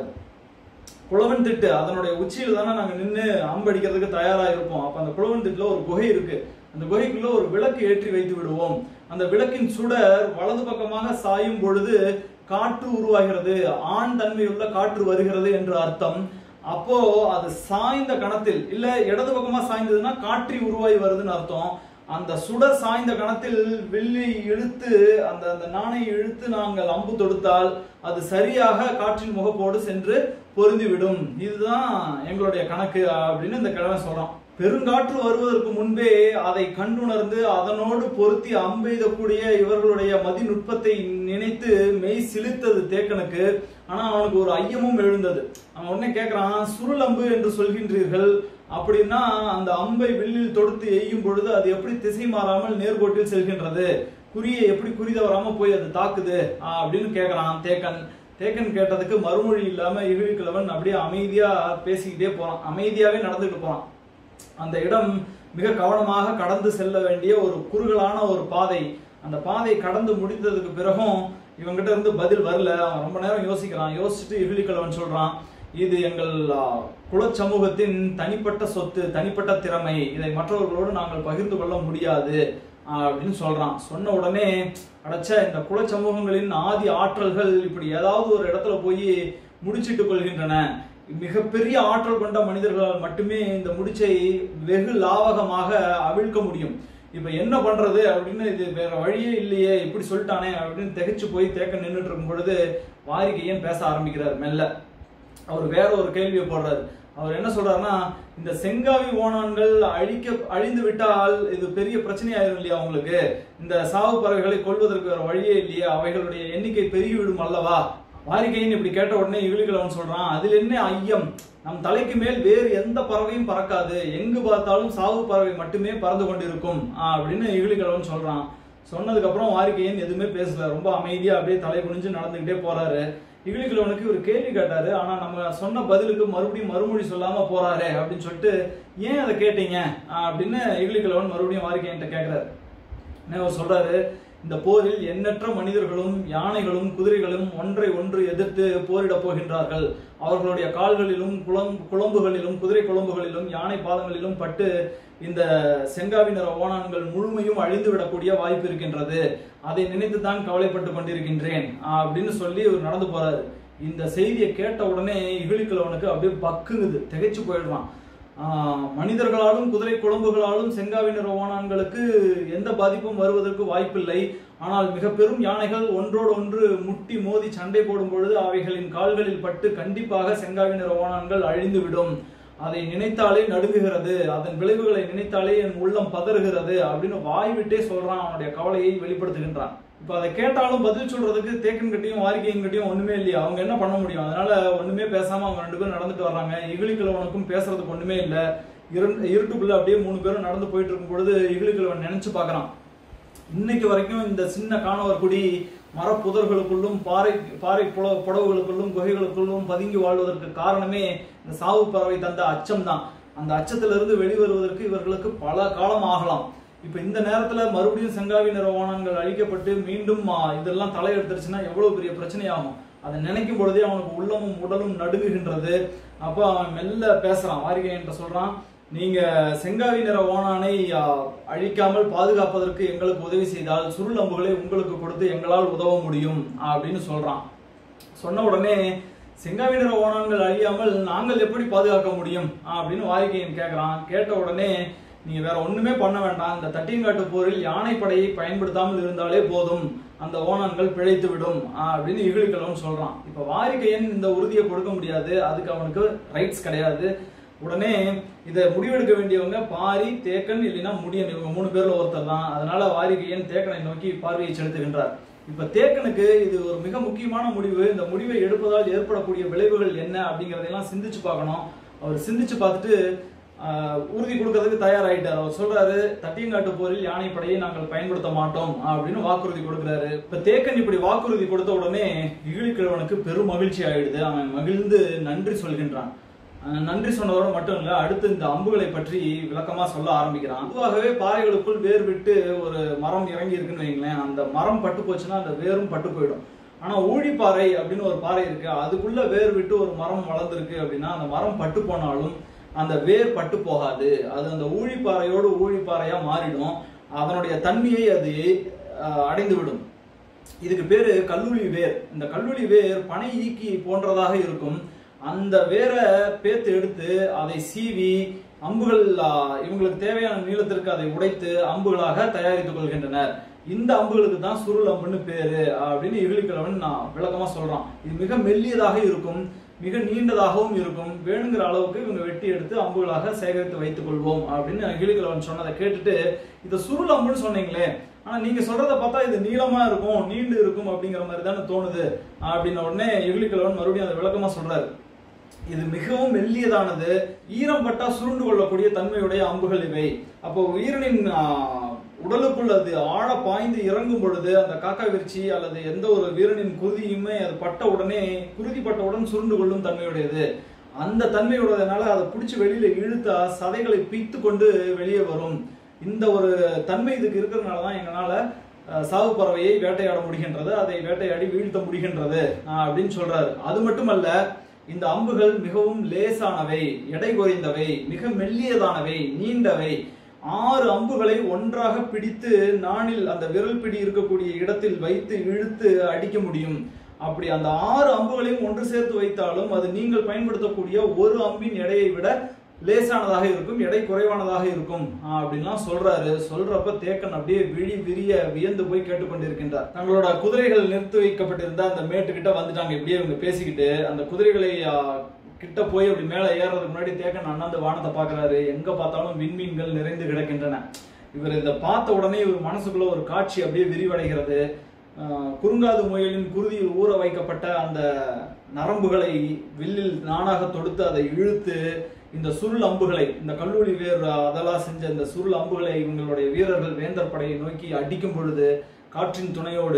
குளவன் திட்டு அதனுடைய உச்சியில் தானே நாங்க நின்று அம்படிக்கிறதுக்கு தயாரா இருப்போம் அப்ப அந்த குளவன் திட்டுல ஒரு குகை இருக்கு அந்த குகைக்குள்ள ஒரு விளக்கு ஏற்றி வைத்து விடுவோம் அந்த விளக்கின் சுடர் வலது பக்கமாக சாயும் பொழுது காற்று உருவாகிறது ஆண் தன்மையுள்ள காற்று வருகிறது என்று அர்த்தம் அப்போ அது சாய்ந்த கணத்தில் இல்ல இடது பக்கமா சாய்ந்ததுன்னா காற்றி உருவாகி வருதுன்னு அர்த்தம் அந்த சுடர் சாய்ந்த கணத்தில் வெள்ளி இழுத்து அந்த அந்த நாணை இழுத்து நாங்கள் அம்பு தொடுத்தால் அது சரியாக காற்றின் முகப்போடு சென்று பொருந்திவிடும் இதுதான் எங்களுடைய கணக்கு அப்படின்னு இந்த கிழமை சொல்றான் பெருங்காற்று வருவதற்கு முன்பே அதை கண்டுணர்ந்து அதனோடு பொருத்தி அம்பெய்தக்கூடிய இவர்களுடைய மதிநுட்பத்தை நினைத்து மெய் சிலிர்த்தது தேக்கனுக்கு ஆனா அவனுக்கு ஒரு ஐயமும் எழுந்தது அவன் உடனே கேட்கறான் சுருள் அம்பு என்று சொல்கின்றீர்கள் அப்படின்னா அந்த அம்பை வில்லில் தொடுத்து எய்யும் பொழுது அது எப்படி திசை மாறாமல் நேர்கோட்டில் செல்கின்றது குறியை எப்படி குறி தவறாம போய் அது தாக்குது ஆஹ் அப்படின்னு கேட்கறான் தேக்கன் தேக்கன் கேட்டதுக்கு மறுமொழி இல்லாம இழிக்கிழவன் அப்படியே அமைதியா பேசிக்கிட்டே போறான் அமைதியாவே நடந்துட்டு போறான் அந்த இடம் மிக கவனமாக கடந்து செல்ல வேண்டிய ஒரு குறுகலான ஒரு பாதை அந்த பாதை கடந்து முடிந்ததுக்கு பிறகும் இவங்கிட்ட இருந்து பதில் வரல அவன் ரொம்ப நேரம் யோசிக்கிறான் யோசிச்சுட்டு இழிக்கிழவன் சொல்றான் இது எங்கள் ஆ, குலச் சமூகத்தின் தனிப்பட்ட சொத்து தனிப்பட்ட திறமை இதை மற்றவர்களோடு நாங்கள் பகிர்ந்து கொள்ள முடியாது ஆ, அப்படின்னு சொல்றான் சொன்ன உடனே அடைச்ச இந்த குல சமூகங்களின் ஆதி ஆற்றல்கள் இப்படி ஏதாவது ஒரு இடத்துல போய் முடிச்சிட்டு கொள்கின்றன மிகப்பெரிய ஆற்றல் கொண்ட மனிதர்களால் மட்டுமே இந்த முடிச்சை வெகு லாவகமாக அவிழ்க்க முடியும் இப்ப என்ன பண்றது அப்படின்னு இது வேற வழியே இல்லையே இப்படி சொல்லிட்டானே அப்படின்னு திகைச்சு போய் தேக்க நின்றுட்டு இருக்கும் பொழுது வாரிகையன் பேச ஆரம்பிக்கிறார் மெல்ல அவர் வேற ஒரு கேள்வியை போடுறாரு அவர் என்ன சொல்றாருன்னா இந்த செங்காவி ஓணான்கள் அழிக்க அழிந்து விட்டால் இது பெரிய பிரச்சனையாயிரும் இல்லையா உங்களுக்கு இந்த சாவு பறவைகளை கொல்வதற்கு வேற வழியே இல்லையா அவைகளுடைய எண்ணிக்கை பெருகிவிடும் அல்லவா வாரிகையின் இப்படி கேட்ட உடனே இவிழிக்கிழவன் சொல்றான் அதில் என்ன ஐயம் நம் தலைக்கு மேல் வேறு எந்த பறவையும் பறக்காது எங்கு பார்த்தாலும் சாவு பறவை மட்டுமே பறந்து கொண்டிருக்கும் ஆஹ் அப்படின்னு இவிழிக்கிழவன் சொல்றான் சொன்னதுக்கு அப்புறம் வாரிகையன் எதுவுமே பேசல ரொம்ப அமைதியா அப்படியே தலை குனிஞ்சு நடந்துகிட்டே போறாரு இகிலிக்கிழவனுக்கு ஒரு கேள்வி கேட்டாரு ஆனா நம்ம சொன்ன பதிலுக்கு மறுபடியும் மறுமொழி சொல்லாம போறாரே அப்படின்னு சொல்லிட்டு ஏன் அதை கேட்டீங்க ஆஹ் அப்படின்னு இகிலிக்கிழவன் மறுபடியும் வாரிகையன்ட்ட கேக்குறாரு உடனே அவர் சொல்றாரு இந்த போரில் எண்ணற்ற மனிதர்களும் யானைகளும் குதிரைகளும் ஒன்றை ஒன்று எதிர்த்து போரிடப் போகின்றார்கள் அவர்களுடைய கால்களிலும் குளம் குழம்புகளிலும் குதிரை குழம்புகளிலும் யானை பாதங்களிலும் பட்டு இந்த செங்காவினர ஓணான்கள் முழுமையும் அழிந்து விடக்கூடிய வாய்ப்பு இருக்கின்றது அதை நினைத்து தான் கவலைப்பட்டு கொண்டிருக்கின்றேன் அப்படின்னு சொல்லி இவர் நடந்து போறாரு இந்த செய்தியை கேட்ட உடனே இகிலிக்கிழவனுக்கு அப்படியே பக்குங்குது திகைச்சு போயிடுறான் ஆஹ் மனிதர்களாலும் குதிரை குழம்புகளாலும் செங்காவினர் ஓணான்களுக்கு எந்த பாதிப்பும் வருவதற்கு வாய்ப்பில்லை ஆனால் மிக பெரும் யானைகள் ஒன்றோடு ஒன்று முட்டி மோதி சண்டை போடும் பொழுது அவைகளின் கால்களில் பட்டு கண்டிப்பாக செங்காவினர் ஓணான்கள் அழிந்துவிடும் அதை நினைத்தாலே நடுங்குகிறது அதன் விளைவுகளை நினைத்தாலே என் உள்ளம் பதறுகிறது அப்படின்னு வாய் விட்டே சொல்றான் அவனுடைய கவலையை வெளிப்படுத்துகின்றான் இப்ப அதை கேட்டாலும் பதில் சொல்றதுக்கு தேக்கன் கட்டியும் வாரிக்கையும் கட்டியும் ஒண்ணுமே இல்லையா அவங்க என்ன பண்ண முடியும் அதனால ஒண்ணுமே பேசாம அவங்க ரெண்டு பேரும் நடந்துட்டு வர்றாங்க இகிலிக்கிழவனுக்கும் பேசுறதுக்கு ஒண்ணுமே இல்ல இருண்டு இருட்டுக்குள்ள அப்படியே மூணு பேரும் நடந்து போயிட்டு இருக்கும் பொழுது இகிலிக்கிழவன் நினைச்சு பார்க்கறான் இன்னைக்கு வரைக்கும் இந்த சின்ன காணவர் குடி மரப்புதர்களுக்குள்ளும் பாறை பாறை புல புடவுகளுக்குள்ளும் குகைகளுக்குள்ளும் பதுங்கி வாழ்வதற்கு காரணமே இந்த சாவு பறவை தந்த அச்சம் தான் அந்த அச்சத்திலிருந்து வெளிவருவதற்கு இவர்களுக்கு பல காலம் ஆகலாம் இப்ப இந்த நேரத்துல மறுபடியும் செங்காவி நிற ஓணங்கள் அழிக்கப்பட்டு மீண்டும் ஆ, இதெல்லாம் தலையெடுத்துருச்சுன்னா எவ்வளவு பெரிய பிரச்சனையாகும் அதை நினைக்கும் பொழுதே அவனுக்கு உள்ளமும் உடலும் நடுங்குகின்றது அப்போ அவன் மெல்ல பேசுறான் வாரிகை என்ற சொல்றான் நீங்க செங்காவி நிற ஓணானை ஆ, அழிக்காமல் பாதுகாப்பதற்கு எங்களுக்கு உதவி செய்தால் சுருள் அம்புகளை உங்களுக்கு கொடுத்து எங்களால் உதவ முடியும் அப்படின்னு சொல்றான் சொன்ன உடனே செங்காவி நிற ஓணான்கள் அழியாமல் நாங்கள் எப்படி பாதுகாக்க முடியும் அப்படின்னு வாரிகையன் கேட்கறான் கேட்ட உடனே நீங்க வேற ஒண்ணுமே பண்ண வேண்டாம் இந்த தட்டியங்காட்டு போரில் யானைப்படையை பயன்படுத்தாமல் இருந்தாலே போதும் அந்த ஓணான்கள் பிழைத்து விடும் அப்படின்னு இகிலிக்கலவன் சொல்றான் இப்ப வாரிகையன் இந்த உறுதியை கொடுக்க முடியாது அதுக்கு அவனுக்கு ரைட்ஸ் கிடையாது உடனே இதை முடிவெடுக்க வேண்டியவங்க பாரி தேக்கன் இல்லைன்னா முடியன் இவங்க மூணு பேர்ல ஒருத்தர் தான் அதனால வாரிகையன் தேக்கனை நோக்கி பார்வையை செலுத்துகின்றார் இப்ப தேக்கனுக்கு இது ஒரு மிக முக்கியமான முடிவு இந்த முடிவை எடுப்பதால் ஏற்படக்கூடிய விளைவுகள் என்ன அப்படிங்கறதையெல்லாம் சிந்திச்சு பார்க்கணும் அவர் சிந்திச்சு பார்த்துட்டு ஆஹ், உறுதி கொடுக்கறதுக்கு தயாராயிட்டார் அவர் சொல்றாரு தட்டியங்காட்டு போரில் யானைப்படையை நாங்கள் பயன்படுத்த மாட்டோம் அப்படின்னு வாக்குறுதி கொடுக்கிறாரு இப்ப தேக்கன் இப்படி வாக்குறுதி கொடுத்த உடனே இகிலிக்கிழவனுக்கு பெரும் மகிழ்ச்சி ஆயிடுது அவன் மகிழ்ந்து நன்றி சொல்கின்றான் அஹ் நன்றி சொன்னதோட மட்டும் இல்ல அடுத்து இந்த அம்புகளை பற்றி விளக்கமா சொல்ல ஆரம்பிக்கிறான் பொதுவாகவே பாறைகளுக்குள் வேர் விட்டு ஒரு மரம் இறங்கி இருக்குன்னு வைங்களேன் அந்த மரம் பட்டு போச்சுன்னா அந்த வேரும் பட்டு போயிடும் ஆனா ஊழிப்பாறை அப்படின்னு ஒரு பாறை இருக்கு அதுக்குள்ள வேர் விட்டு ஒரு மரம் வளர்ந்துருக்கு அப்படின்னா அந்த மரம் பட்டு போனாலும் அந்த வேர் பட்டு போகாது அது அந்த ஊழிப்பாறையோடு ஊழிப்பாறையா மாறிடும் அதனுடைய தன்மையை அது அஹ், அடைந்து விடும் இதுக்கு பேரு கல்லூரி வேர் இந்த கல்லூரி வேர் பனை ஈக்கி போன்றதாக இருக்கும் அந்த வேரை பேத்து எடுத்து அதை சீவி அம்புகள் ஆ, இவங்களுக்கு தேவையான நீளத்திற்கு அதை உடைத்து அம்புகளாக தயாரித்துக் கொள்கின்றனர் இந்த அம்புகளுக்கு தான் சுருள் அம்புன்னு பேரு அப்படின்னு இகிலிக்கிழவன் நான் விளக்கமா சொல்றான் இது மிக மெல்லியதாக இருக்கும் மிக நீண்டதாகவும் இருக்கும் வேணுங்கிற அளவுக்கு இவங்க வெட்டி எடுத்து அம்புகளாக சேகரித்து வைத்துக் கொள்வோம் அப்படின்னு இகிலிக்கிழவன் சொன்னதை கேட்டுட்டு இதை சுருள் அம்புன்னு சொன்னீங்களே ஆனா நீங்க சொல்றத பார்த்தா இது நீளமா இருக்கும் நீண்டு இருக்கும் அப்படிங்கிற மாதிரி தானே தோணுது அப்படின்ன உடனே இகிலிக்கிழவன் மறுபடியும் அதை விளக்கமா சொல்றாரு இது மிகவும் மெல்லியதானது ஈரம் பட்டா சுருண்டு கொள்ளக்கூடிய தன்மையுடைய அம்புகள் இவை அப்போ உயிரினின் ஆ, உடலுக்குள் அது ஆழ பாய்ந்து இறங்கும் பொழுது அந்த காக்கா விரிச்சி அல்லது எந்த ஒரு வீரனின் குருதியுமே அது பட்ட உடனே குருதி பட்டவுடன் சுருண்டு கொள்ளும் தன்மையுடையது அந்த தன்மையுடையதுனால அதை பிடிச்சி வெளியில இழுத்தா சதைகளை பீத்து கொண்டு வெளியே வரும் இந்த ஒரு தன்மை இதுக்கு இருக்கிறதுனால தான் எங்களால அஹ், சாவு பறவையை வேட்டையாட முடிகின்றது அதை வேட்டையாடி வீழ்த்த முடிகின்றது அஹ், அப்படின்னு சொல்றாரு அது மட்டுமல்ல இந்த அம்புகள் மிகவும் லேசானவை எடை குறைந்தவை மிக மெல்லியதானவை நீண்டவை ஆறு அம்புகளை ஒன்றாக பிடித்து நாணில் அந்த விரல் பிடி இருக்கக்கூடிய இடத்தில் வைத்து இழுத்து அடிக்க முடியும் அப்படி அந்த ஆறு அம்புகளையும் ஒன்று சேர்த்து வைத்தாலும் அது நீங்கள் பயன்படுத்தக்கூடிய ஒரு அம்பின் எடையை விட லேசானதாக இருக்கும் எடை குறைவானதாக இருக்கும் ஆஹ் அப்படின்லாம் சொல்றாரு சொல்றப்ப தேக்கன் அப்படியே விழி விரிய வியந்து போய் கேட்டுக்கொண்டிருக்கின்றார் தங்களோட குதிரைகள் நிறுத்தி வைக்கப்பட்டிருந்த அந்த மேட்டுக்கிட்ட வந்துட்டாங்க இப்படியே இவங்க பேசிக்கிட்டு அந்த குதிரைகளை ஆஹ், கிட்ட போய் அப்படி மேல ஏறதுக்கு முன்னாடி தேக்கன் அண்ணாந்து வானத்தை பாக்குறாரு எங்க பார்த்தாலும் விண்மீன்கள் நிறைந்து கிடக்கின்றன இவர் இதை பார்த்த உடனே இவர் மனசுக்குள்ள ஒரு காட்சி அப்படியே விரிவடைகிறது ஆஹ், குறுங்காது முயலின் குருதியில் ஊற வைக்கப்பட்ட அந்த நரம்புகளை வில்லில் நானாக தொடுத்து அதை இழுத்து இந்த சுருள் அம்புகளை இந்த கல்லூரி வேர் அதெல்லாம் செஞ்ச இந்த சுருள் அம்புகளை இவங்களுடைய வீரர்கள் வேந்தர் படையை நோக்கி அடிக்கும் பொழுது காற்றின் துணையோடு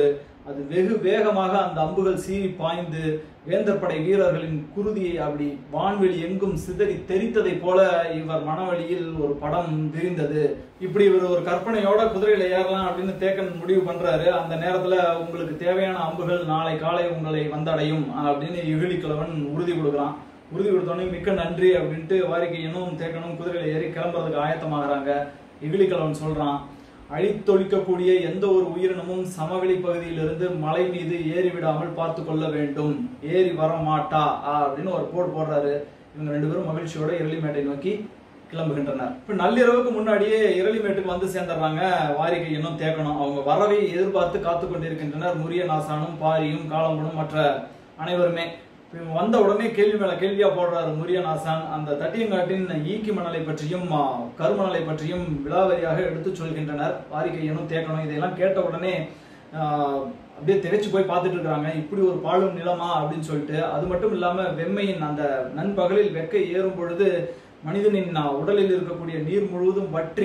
அது வெகு வேகமாக அந்த அம்புகள் சீறி பாய்ந்து வேந்தர் படை வீரர்களின் குருதியை அப்படி வான்வெளி எங்கும் சிதறி தெரித்ததை போல இவர் மனவழியில் ஒரு படம் விரிந்தது இப்படி இவர் ஒரு கற்பனையோட குதிரையில ஏறலாம் அப்படின்னு தேக்கன் முடிவு பண்றாரு அந்த நேரத்துல உங்களுக்கு தேவையான அம்புகள் நாளை காலை உங்களை வந்தடையும் அப்படின்னு இகிலிக்கிழவன் உறுதி கொடுக்குறான் உறுதி கொடுத்தோடனே மிக்க நன்றி அப்படின்ட்டு வாரிக்கையனும் தேக்கனும் குதிரையில ஏறி கிளம்புறதுக்கு ஆயத்தமாகறாங்க இகிலிக்கிழவன் சொல்றான் அழித்தொழிக்கக்கூடிய எந்த ஒரு உயிரினமும் சமவெளி பகுதியிலிருந்து மலை மீது ஏறி விடாமல் பார்த்து கொள்ள வேண்டும் ஏறி வர மாட்டா அப்படின்னு ஒரு போர்டு போடுறாரு இவங்க ரெண்டு பேரும் மகிழ்ச்சியோட இரளிமேட்டை நோக்கி கிளம்புகின்றனர் இப்ப நள்ளிரவுக்கு முன்னாடியே இரளிமேட்டுக்கு வந்து சேர்ந்துடுறாங்க வாரிகை இன்னும் தேக்கணும் அவங்க வரவை எதிர்பார்த்து காத்து கொண்டிருக்கின்றனர் முரிய நாசானும் பாரியும் காலம்பனும் மற்ற அனைவருமே இவங்க வந்த உடனே கேள்வி மேல கேள்வியா போடுறாரு முரியநாசான் அந்த தட்டியங்காட்டின் ஈக்கி மணலை பற்றியும் ஆ, கருமணலை பற்றியும் விலாவரியாக எடுத்து சொல்கின்றனர் வாரிக்கையனும் தேக்கணும் இதையெல்லாம் கேட்ட உடனே ஆ, அப்படியே திரைச்சு போய் பார்த்துட்டு இருக்காங்க இப்படி ஒரு பாழும் நிலமா அப்படின்னு சொல்லிட்டு அது மட்டும் இல்லாம வெம்மையின் அந்த நண்பகலில் வெக்கை ஏறும் பொழுது மனிதனின் ஆ, உடலில் இருக்கக்கூடிய நீர் முழுவதும் வற்றி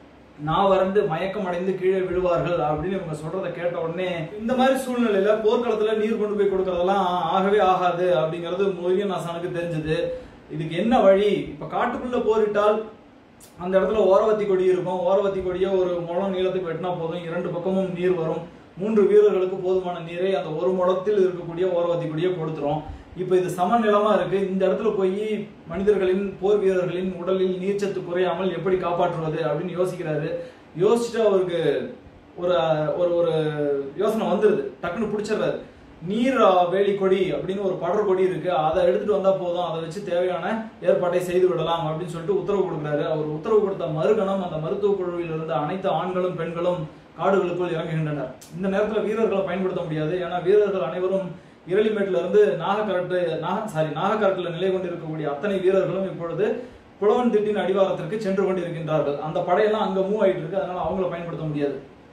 நான் வறண்டு மயக்கம் அடைந்து கீழே விழுவார்கள் அப்படின்னு இவங்க சொல்றதை கேட்ட உடனே இந்த மாதிரி சூழ்நிலையில போர்க்களத்துல நீர் கொண்டு போய் கொடுக்கறதெல்லாம் ஆகவே ஆகாது அப்படிங்கிறது மொழியன் நாசானுக்கு தெரிஞ்சது இதுக்கு என்ன வழி இப்ப காட்டுக்குள்ள போரிட்டால் அந்த இடத்துல ஓரவத்தி கொடி இருக்கும் ஓரவத்தி கொடியை ஒரு முழம் நீளத்துக்கு வெட்டினா போதும் இரண்டு பக்கமும் நீர் வரும் மூன்று வீரர்களுக்கு போதுமான நீரை அந்த ஒரு முழத்தில் இருக்கக்கூடிய ஓரவத்தி கொடியை கொடுத்துரும் இப்ப இது சமநிலமா இருக்கு இந்த இடத்துல போய் மனிதர்களின் போர் வீரர்களின் உடலில் நீர்ச்சத்து குறையாமல் எப்படி காப்பாற்றுவது அப்படின்னு யோசிக்கிறாரு யோசிச்சுட்டு அவருக்கு ஒரு ஒரு ஒரு யோசனை வந்துருது டக்குன்னு பிடிச்சிடுறாரு நீர் ஆ, வேலி கொடி அப்படின்னு ஒரு படர் கொடி இருக்கு அதை எடுத்துட்டு வந்தா போதும் அதை வச்சு தேவையான ஏற்பாட்டை செய்து விடலாம் அப்படின்னு சொல்லிட்டு உத்தரவு கொடுக்குறாரு அவர் உத்தரவு கொடுத்த மறுகணம் அந்த மருத்துவ குழுவில் இருந்த அனைத்து ஆண்களும் பெண்களும் காடுகளுக்குள் இறங்குகின்றனர் இந்த நேரத்துல வீரர்களை பயன்படுத்த முடியாது ஏன்னா வீரர்கள் அனைவரும் இரளிமேட்ல இருந்து நாகக்கரட்டு நாக சாரி நாகக்கரட்டுல நிலை கொண்டிருக்கக்கூடிய அத்தனை வீரர்களும் இப்பொழுது புலவன் திட்டின் அடிவாரத்திற்கு சென்று கொண்டிருக்கின்றார்கள் அந்த படையெல்லாம் அங்க மூவ் ஆயிட்டு இருக்கு அதனால அவங்கள பயன்படுத்த முடியாது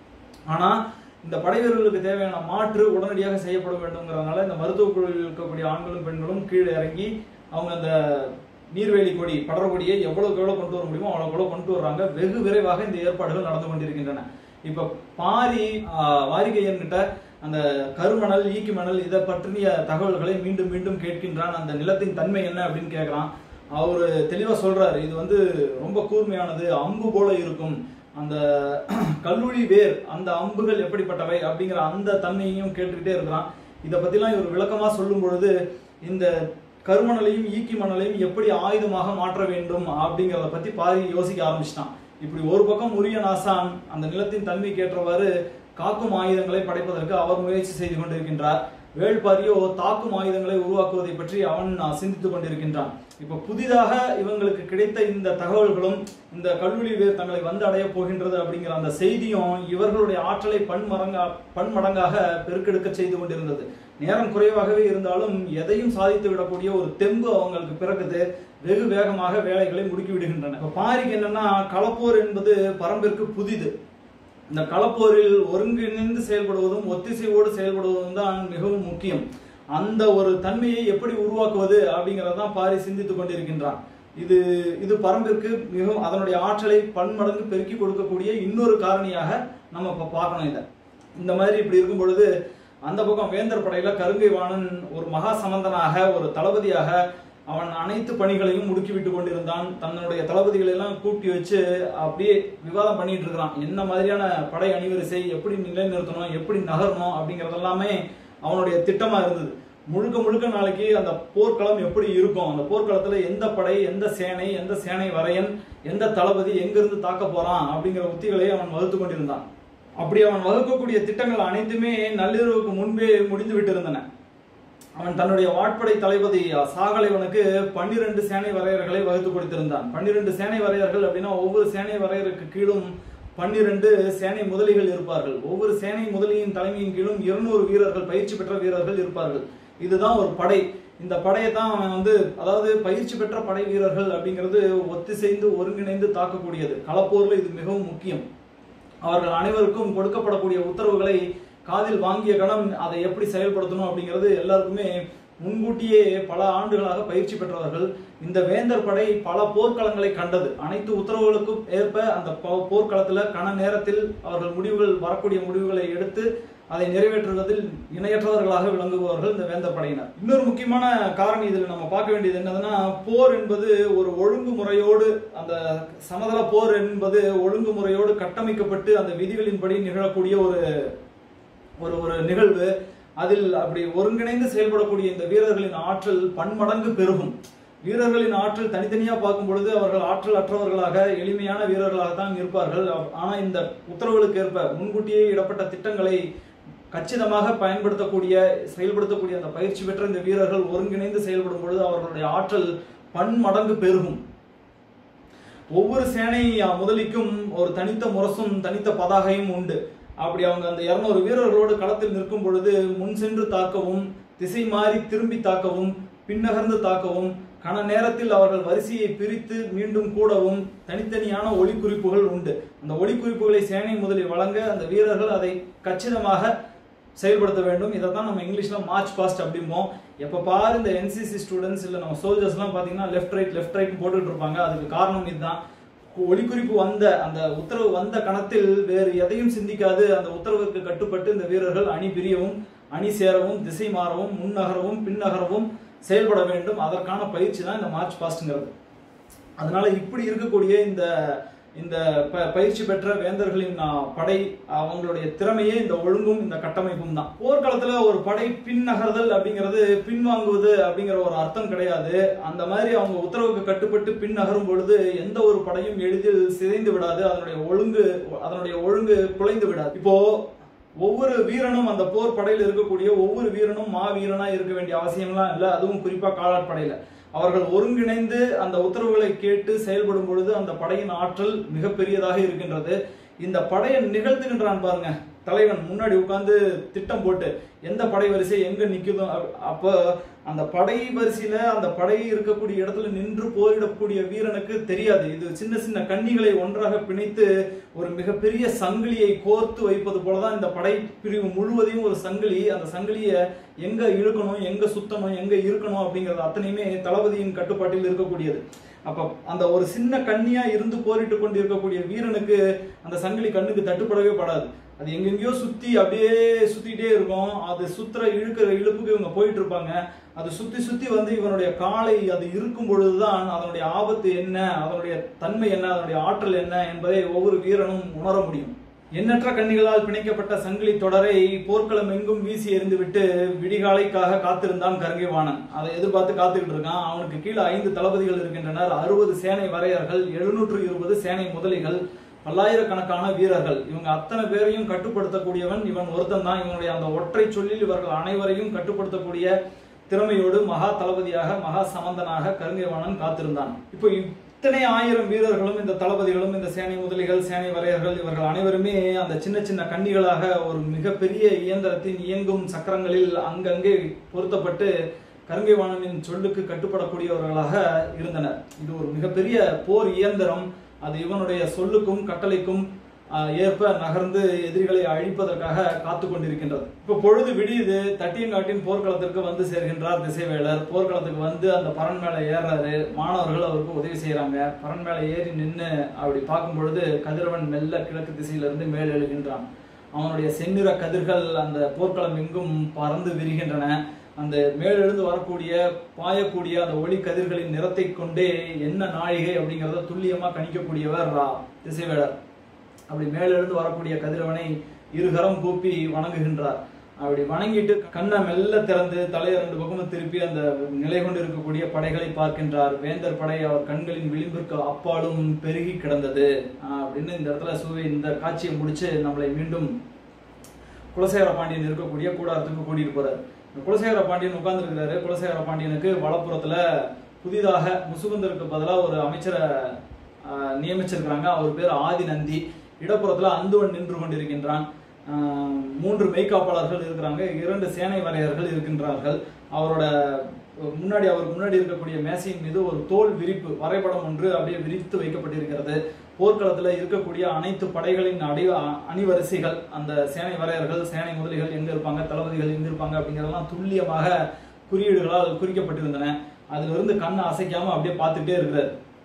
ஆனா இந்த படை வீரர்களுக்கு தேவையான மாற்று உடனடியாக செய்யப்பட வேண்டும்ங்கிறதுனால இந்த மருத்துவ குழுவில் இருக்கக்கூடிய ஆண்களும் பெண்களும் கீழே இறங்கி அவங்க அந்த நீர்வேலி கொடி படர் கொடியை எவ்வளவுக்கு எவ்வளவு கொண்டு வர முடியுமோ அவ்வளவு எவ்வளவு கொண்டு வர்றாங்க வெகு விரைவாக இந்த ஏற்பாடுகள் நடந்து கொண்டிருக்கின்றன இப்ப பாரி ஆஹ், வாரிகையன் கிட்ட அந்த கருமணல் ஈக்கி மணல் இதை பற்றிய தகவல்களை மீண்டும் மீண்டும் கேட்கின்றான் அந்த நிலத்தின் தன்மை என்ன அப்படின்னு கேட்கிறான் அவரு தெளிவா சொல்றாரு இது வந்து ரொம்ப கூர்மையானது அம்பு போல இருக்கும் அந்த கல்லூரி வேர் அந்த அம்புகள் எப்படிப்பட்டவை அப்படிங்கிற அந்த தன்மையையும் கேட்டுக்கிட்டே இருக்கிறான் இதை பத்திலாம் இவர் விளக்கமா சொல்லும் பொழுது இந்த கருமணலையும் ஈக்கி மணலையும் எப்படி ஆயுதமாக மாற்ற வேண்டும் அப்படிங்கிறத பத்தி பாதி யோசிக்க ஆரம்பிச்சிட்டான் இப்படி ஒரு பக்கம் உரிய நாசான் அந்த நிலத்தின் தன்மைக்கு ஏற்றவாறு காக்கும் ஆயுதங்களை படைப்பதற்கு அவர் முயற்சி செய்து கொண்டிருக்கின்றார் வேள்பாரியோ தாக்கும் ஆயுதங்களை உருவாக்குவதை பற்றி அவன் அஹ், சிந்தித்துக் கொண்டிருக்கின்றான் இப்ப புதிதாக இவங்களுக்கு கிடைத்த இந்த தகவல்களும் இந்த கல்லூரி வேர் தங்களை வந்து அடைய போகின்றது அப்படிங்கிற அந்த செய்தியும் இவர்களுடைய ஆற்றலை பன்மடங்கா பன்மடங்காக பெருக்கெடுக்க செய்து கொண்டிருந்தது நேரம் குறைவாகவே இருந்தாலும் எதையும் சாதித்து விடக்கூடிய ஒரு தெம்பு அவங்களுக்கு பிறகுது வெகு வேகமாக வேலைகளை முடுக்கி விடுகின்றன இப்ப பாரிக்கு என்னன்னா களப்போர் என்பது பரம்பிற்கு புதிது இந்த களப்போரில் ஒருங்கிணைந்து செயல்படுவதும் ஒத்திசைவோடு செயல்படுவதும் தான் மிகவும் முக்கியம் அந்த ஒரு தன்மையை எப்படி உருவாக்குவது அப்படிங்கறதான் பாரி சிந்தித்துக் கொண்டிருக்கின்றான் இது இது பரம்பிற்கு மிகவும் அதனுடைய ஆற்றலை பன்மடங்கு பெருக்கி கொடுக்கக்கூடிய இன்னொரு காரணியாக நம்ம இப்ப பார்க்கணும் இதை இந்த மாதிரி இப்படி இருக்கும் பொழுது அந்த பக்கம் வேந்தர் படையில கருங்கை வாணன் ஒரு மகா சமந்தனாக ஒரு தளபதியாக அவன் அனைத்து பணிகளையும் முடுக்கி விட்டு கொண்டிருந்தான் தன்னுடைய தளபதிகளை எல்லாம் கூட்டி வச்சு அப்படியே விவாதம் பண்ணிட்டு இருக்கிறான் என்ன மாதிரியான படை அணிவரிசை எப்படி நிலைநிறுத்தணும் எப்படி நகரணும் அப்படிங்கறது எல்லாமே அவனுடைய திட்டமா இருந்தது முழுக்க முழுக்க நாளைக்கு அந்த போர்க்களம் எப்படி இருக்கும் அந்த போர்க்களத்துல எந்த படை எந்த சேனை எந்த சேனை வரையன் எந்த தளபதி எங்கிருந்து தாக்க போறான் அப்படிங்கிற உத்திகளை அவன் வகுத்து கொண்டிருந்தான் அப்படி அவன் வகுக்கக்கூடிய திட்டங்கள் அனைத்துமே நள்ளிரவுக்கு முன்பே முடிந்து விட்டிருந்தன அவன் தன்னுடைய வாட்படை தளபதி சாகலைவனுக்கு பன்னிரண்டு சேனை வரையர்களை வகுத்து கொடுத்திருந்தான் பன்னிரண்டு சேனை வரையர்கள் அப்படின்னா ஒவ்வொரு சேனை வரையருக்கு கீழும் பன்னிரண்டு சேனை முதலிகள் இருப்பார்கள் ஒவ்வொரு சேனை முதலியின் தலைமையின் கீழும் இருநூறு வீரர்கள் பயிற்சி பெற்ற வீரர்கள் இருப்பார்கள் இதுதான் ஒரு படை இந்த படையை தான் அவன் வந்து அதாவது பயிற்சி பெற்ற படை வீரர்கள் அப்படிங்கிறது ஒத்திசைந்து ஒருங்கிணைந்து தாக்கக்கூடியது களப்போர்ல இது மிகவும் முக்கியம் அவர்கள் அனைவருக்கும் கொடுக்கப்படக்கூடிய உத்தரவுகளை காதில் வாங்கிய கணம் அதை எப்படி செயல்படுத்தணும் அப்படிங்கிறது எல்லாருக்குமே முன்கூட்டியே பல ஆண்டுகளாக பயிற்சி பெற்றவர்கள் இந்த வேந்தர் படை பல போர்க்களங்களை கண்டது அனைத்து உத்தரவுகளுக்கும் ஏற்ப அந்த போ- போர்க்களத்துல கன நேரத்தில் அவர்கள் முடிவுகள் வரக்கூடிய முடிவுகளை எடுத்து அதை நிறைவேற்றுவதில் இணையற்றவர்களாக விளங்குபவர்கள் இந்த வேந்தர் படையினர் இன்னொரு முக்கியமான காரணி இதில் நம்ம பார்க்க வேண்டியது என்னதுன்னா போர் என்பது ஒரு ஒழுங்குமுறையோடு அந்த சமதள போர் என்பது ஒழுங்குமுறையோடு கட்டமைக்கப்பட்டு அந்த விதிகளின்படி நிகழக்கூடிய ஒரு ஒரு ஒரு நிகழ்வு அதில் அப்படி ஒருங்கிணைந்து செயல்படக்கூடிய இந்த வீரர்களின் ஆற்றல் பன்மடங்கு பெருகும் வீரர்களின் ஆற்றல் தனித்தனியா பார்க்கும் பொழுது அவர்கள் ஆற்றல் அற்றவர்களாக எளிமையான வீரர்களாகத்தான் இருப்பார்கள் ஆனா இந்த உத்தரவுகளுக்கு ஏற்ப முன்கூட்டியே இடப்பட்ட திட்டங்களை கச்சிதமாக பயன்படுத்தக்கூடிய செயல்படுத்தக்கூடிய அந்த பயிற்சி பெற்ற இந்த வீரர்கள் ஒருங்கிணைந்து செயல்படும் பொழுது அவர்களுடைய ஆற்றல் பன்மடங்கு பெருகும் ஒவ்வொரு சேனை முதலிக்கும் ஒரு தனித்த முரசும் தனித்த பதாகையும் உண்டு அப்படி அவங்க அந்த இருநூறு வீரர்களோடு களத்தில் நிற்கும் பொழுது முன் சென்று தாக்கவும் திசை மாறி திரும்பி தாக்கவும் பின்னகர்ந்து தாக்கவும் கன நேரத்தில் அவர்கள் வரிசையை பிரித்து மீண்டும் கூடவும் தனித்தனியான ஒளிக்குறிப்புகள் உண்டு அந்த ஒளிக்குறிப்புகளை சேனை முதலில் வழங்க அந்த வீரர்கள் அதை கச்சிதமாக செயல்படுத்த வேண்டும் இதை தான் நம்ம இங்கிலீஷ்ல மார்ச் பாஸ்ட் அப்படிம்போம் எப்ப பாரு இந்த என்சிசி ஸ்டூடெண்ட்ஸ் இல்ல நம்ம சோல்ஜர்ஸ்லாம் பாத்தீங்கன்னா லெஃப்ட் ரைட் லெஃப்ட் ரைட் போட்டுட்டு இருப்பாங்க அதுக்கு காரணம் இதுதான் ஒளிக்குறிப்பு வந்த அந்த உத்தரவு வந்த கணத்தில் வேறு எதையும் சிந்திக்காது அந்த உத்தரவுக்கு கட்டுப்பட்டு இந்த வீரர்கள் அணி பிரியவும் அணி சேரவும் திசை மாறவும் முன்னகரவும் பின்னகரவும் செயல்பட வேண்டும் அதற்கான பயிற்சி தான் இந்த மார்ச் பாஸ்ட்ங்கிறது அதனால இப்படி இருக்கக்கூடிய இந்த இந்த ப- பயிற்சி பெற்ற வேந்தர்களின் ஆ, படை அவங்களுடைய திறமையே இந்த ஒழுங்கும் இந்த கட்டமைப்பும் தான் போர்க்களத்துல ஒரு படை பின் நகர்தல் அப்படிங்கிறது பின்வாங்குவது அப்படிங்கிற ஒரு அர்த்தம் கிடையாது அந்த மாதிரி அவங்க உத்தரவுக்கு கட்டுப்பட்டு பின் நகரும் பொழுது எந்த ஒரு படையும் எளிதில் சிதைந்து விடாது அதனுடைய ஒழுங்கு அதனுடைய ஒழுங்கு குலைந்து விடாது இப்போ ஒவ்வொரு வீரனும் அந்த போர் படையில இருக்கக்கூடிய ஒவ்வொரு வீரனும் மா வீரனா இருக்க வேண்டிய அவசியம்லாம் இல்லை அதுவும் குறிப்பா காலாட்படையில அவர்கள் ஒருங்கிணைந்து அந்த உத்தரவுகளை கேட்டு செயல்படும் பொழுது அந்த படையின் ஆற்றல் மிகப்பெரியதாக இருக்கின்றது இந்த படையை நிகழ்த்துகின்றான் பாருங்க தலைவன் முன்னாடி உட்கார்ந்து திட்டம் போட்டு எந்த படை வரிசை எங்க நிக்குதோ அப்- அப்போ அந்த படை வரிசையில அந்த படை இருக்கக்கூடிய இடத்துல நின்று போரிடக்கூடிய வீரனுக்கு தெரியாது இது சின்ன சின்ன கன்னிகளை ஒன்றாக பிணைத்து ஒரு மிகப்பெரிய சங்கிலியை கோர்த்து வைப்பது போலதான் இந்த படை பிரிவு முழுவதையும் ஒரு சங்கிலி அந்த சங்கிலியை எங்க இழுக்கணும் எங்க சுத்தணும் எங்க இருக்கணும் அப்படிங்கிறது அத்தனையுமே தளபதியின் கட்டுப்பாட்டில் இருக்கக்கூடியது அப்ப அந்த ஒரு சின்ன கன்னியா இருந்து போரிட்டு கொண்டு இருக்கக்கூடிய வீரனுக்கு அந்த சங்கிலி கண்ணுக்கு தட்டுப்படவே படாது அது எங்கெங்கேயோ சுத்தி அப்படியே சுத்திட்டே இருக்கும் அது சுத்துற இழுக்கிற இழுப்புக்கு இவங்க போயிட்டு இருப்பாங்க அது சுத்தி சுத்தி வந்து இவனுடைய காலை அது இருக்கும் பொழுதுதான் அதனுடைய ஆபத்து என்ன அதனுடைய தன்மை என்ன அதனுடைய ஆற்றல் என்ன என்பதை ஒவ்வொரு வீரனும் உணர முடியும் எண்ணற்ற கண்ணிகளால் பிணைக்கப்பட்ட சங்கிலி தொடரை போர்க்களம் எங்கும் வீசி எறிந்துவிட்டு விடிகாலைக்காக காத்திருந்தான் கருங்கை வாணன் அதை எதிர்பார்த்து காத்துக்கிட்டு இருக்கான் அவனுக்கு கீழே ஐந்து தளபதிகள் இருக்கின்றனர் அறுபது சேனை வரையர்கள் எழுநூற்று இருபது சேனை முதலிகள் பல்லாயிரக்கணக்கான வீரர்கள் இவங்க அத்தனை பேரையும் கட்டுப்படுத்தக்கூடியவன் இவன் ஒருத்தன் தான் இவனுடைய அந்த ஒற்றை சொல்லில் இவர்கள் அனைவரையும் கட்டுப்படுத்தக்கூடிய திறமையோடு மகா தளபதியாக மகா சமந்தனாக கருங்கைவாணன் காத்திருந்தான் இப்போ இத்தனை ஆயிரம் வீரர்களும் இந்த தளபதிகளும் இந்த சேனை முதலிகள் சேனை வரையர்கள் இவர்கள் அனைவருமே அந்த சின்ன சின்ன கண்ணிகளாக ஒரு மிகப்பெரிய இயந்திரத்தின் இயங்கும் சக்கரங்களில் அங்கங்கே பொருத்தப்பட்டு கருங்கைவாணனின் சொல்லுக்கு கட்டுப்படக்கூடியவர்களாக இருந்தனர் இது ஒரு மிகப்பெரிய போர் இயந்திரம் அது இவனுடைய சொல்லுக்கும் கட்டளைக்கும் ஆஹ், ஏற்ப நகர்ந்து எதிரிகளை அழிப்பதற்காக காத்து கொண்டிருக்கின்றது இப்போ பொழுது விடியுது தட்டியங்காட்டின் போர்க்களத்திற்கு வந்து சேர்கின்றார் திசைவேலர் போர்க்களத்துக்கு வந்து அந்த பரன் மேல ஏறாரு மாணவர்கள் அவருக்கு உதவி செய்யறாங்க பரன் மேல ஏறி நின்று அப்படி பார்க்கும் பொழுது கதிரவன் மெல்ல கிழக்கு திசையிலிருந்து மேல் எழுகின்றான் அவனுடைய செந்நிற கதிர்கள் அந்த போர்க்களம் எங்கும் பறந்து விரிகின்றன அந்த மேலெழுந்து வரக்கூடிய பாயக்கூடிய அந்த ஒளி கதிர்களின் நிறத்தை கொண்டே என்ன நாழிகை அப்படிங்கறத துல்லியமா கணிக்கக்கூடியவர் ரா திசைவேலர் அப்படி மேலெழுந்து வரக்கூடிய கதிரவனை இருகரம் கூப்பி வணங்குகின்றார் அப்படி வணங்கிட்டு கண்ணை மெல்ல திறந்து தலையை ரெண்டு பக்கமும் திருப்பி அந்த நிலை கொண்டு இருக்கக்கூடிய படைகளை பார்க்கின்றார் வேந்தர் படை அவர் கண்களின் விளிம்பிற்கு அப்பாலும் பெருகி கிடந்தது ஆஹ் அப்படின்னு இந்த இடத்துல சூவை இந்த காட்சியை முடிச்சு நம்மளை மீண்டும் குலசேகர பாண்டியன் இருக்கக்கூடிய கூடாரத்துக்கு கூட்டிட்டு போறாரு இந்த குலசேகர பாண்டியன் உட்கார்ந்துருக்கிறாரு குலசேகர பாண்டியனுக்கு வலப்புறத்துல புதிதாக முசுகுந்தருக்கு பதிலா ஒரு அமைச்சரை ஆஹ், நியமிச்சிருக்கிறாங்க அவர் பேர் ஆதி நந்தி இடப்புறத்துல அந்துவன் நின்று கொண்டிருக்கின்றான் ஆஹ், மூன்று மெய்காப்பாளர்கள் இருக்கிறாங்க இரண்டு சேனை வரையர்கள் இருக்கின்றார்கள் அவரோட முன்னாடி அவருக்கு முன்னாடி இருக்கக்கூடிய மேசையின் மீது ஒரு தோல் விரிப்பு வரைபடம் ஒன்று அப்படியே விரித்து வைக்கப்பட்டிருக்கிறது போர்க்களத்துல இருக்கக்கூடிய அனைத்து படைகளின் அடி அணிவரிசைகள் அந்த சேனை வரையர்கள் சேனை முதலிகள் எங்க இருப்பாங்க தளபதிகள் எங்க இருப்பாங்க அப்படிங்கறதெல்லாம் துல்லியமாக குறியீடுகளால் குறிக்கப்பட்டிருந்தன அதுல இருந்து கண்ணை அசைக்காம அப்படியே பார்த்துட்டே இருக்கிறார்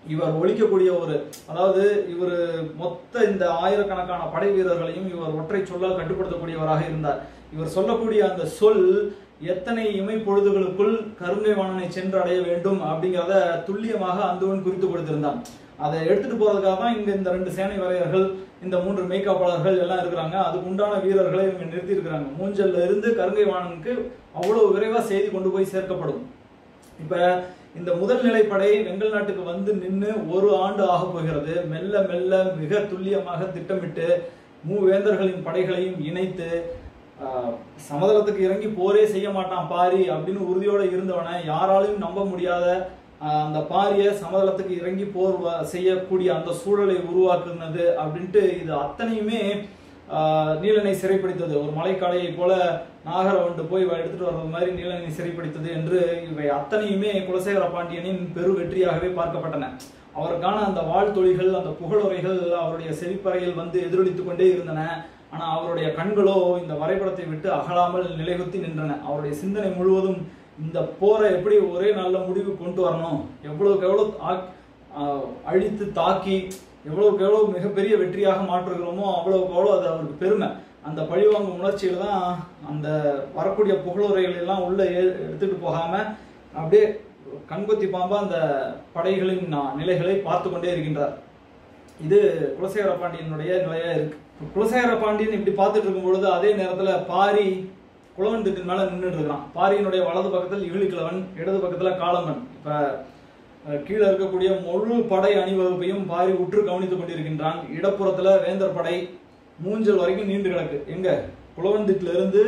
இவர் ஒழிக்கக்கூடிய ஒரு அதாவது இவர் மொத்த இந்த ஆயிரக்கணக்கான படை வீரர்களையும் இவர் ஒற்றை சொல்லால் கட்டுப்படுத்தக்கூடியவராக இருந்தார் இவர் சொல்லக்கூடிய அந்த சொல் எத்தனை இமை பொழுதுகளுக்குள் கருங்கை வாணனை சென்று அடைய வேண்டும் அப்படிங்கிறத துல்லியமாக அந்துவன் குறித்து கொடுத்திருந்தான் அதை எடுத்துட்டு போறதுக்காக தான் இங்க இந்த ரெண்டு சேனை வரையர்கள் இந்த மூன்று மேய்க்காப்பாளர்கள் எல்லாம் இருக்கிறாங்க அதுக்கு உண்டான வீரர்களை இவங்க நிறுத்தி இருக்கிறாங்க மூஞ்சல்ல இருந்து கருங்கை வாணனுக்கு அவ்வளவு விரைவா செய்தி கொண்டு போய் சேர்க்கப்படும் இப்ப இந்த முதல் நிலைப்படை வெங்கல் நாட்டுக்கு வந்து நின்று ஒரு ஆண்டு ஆக போகிறது மெல்ல மெல்ல மிக துல்லியமாக திட்டமிட்டு மூவேந்தர்களின் படைகளையும் இணைத்து ஆஹ், சமதளத்துக்கு இறங்கி போரே செய்ய மாட்டான் பாரி அப்படின்னு உறுதியோட இருந்தவனை யாராலையும் நம்ப முடியாத ஆஹ், அந்த பாரிய சமதளத்துக்கு இறங்கி போர் வ- செய்யக்கூடிய அந்த சூழலை உருவாக்குனது அப்படின்ட்டு இது அத்தனையுமே ஆஹ், நீலனை சிறைப்பிடித்தது ஒரு மலைக்காடையை போல நாகரவண்டு போய் இவ எடுத்துட்டு வர்றது மாதிரி நீலனை சிறைப்பிடித்தது என்று இவை அத்தனையுமே குலசேகர பாண்டியனின் பெரு வெற்றியாகவே பார்க்கப்பட்டன அவருக்கான அந்த வாழ்த்தொழிகள் அந்த புகழுரைகள் அவருடைய செவிப்பறையில் வந்து எதிரொலித்துக் கொண்டே இருந்தன ஆனா அவருடைய கண்களோ இந்த வரைபடத்தை விட்டு அகலாமல் நிலைகுத்தி நின்றன அவருடைய சிந்தனை முழுவதும் இந்த போரை எப்படி ஒரே நல்ல முடிவு கொண்டு வரணும் எவ்வளவுக்கு எவ்வளவு ஆக்- ஆஹ் அழித்து தாக்கி எவ்வளவுக்கு எவ்வளவு மிகப்பெரிய வெற்றியாக மாற்றுகிறோமோ அவ்வளவுக்கு அவ்வளவு அது அவருக்கு பெருமை அந்த பழிவாங்கும் உணர்ச்சியில தான் அந்த வரக்கூடிய புகழுரைகள் எல்லாம் உள்ள ஏ- எடுத்துட்டு போகாம அப்படியே கண்கொத்தி பாம்பா அந்த படைகளின் ஆஹ், நிலைகளை பார்த்து கொண்டே இருக்கின்றார் இது குலசேகர பாண்டியனுடைய நிலையா இருக்கு இப்ப குலசேகர பாண்டியன் இப்படி பார்த்துட்டு இருக்கும் பொழுது அதே நேரத்துல பாரி குளவன் திட்டின் மேல நின்றுட்டு இருக்கிறான் பாரியினுடைய வலது பக்கத்தில் இழுக்கிழவன் இடது பக்கத்துல காளம்பன் இப்ப அஹ், கீழே இருக்கக்கூடிய முழு படை அணிவகுப்பையும் பாரி உற்று கவனித்துக் கொண்டிருக்கின்றான் இடப்புறத்துல வேந்தர் படை மூஞ்சல் வரைக்கும் நீண்டு கிடக்கு எங்க குளவன் திட்டுல இருந்து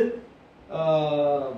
ஆஹ்,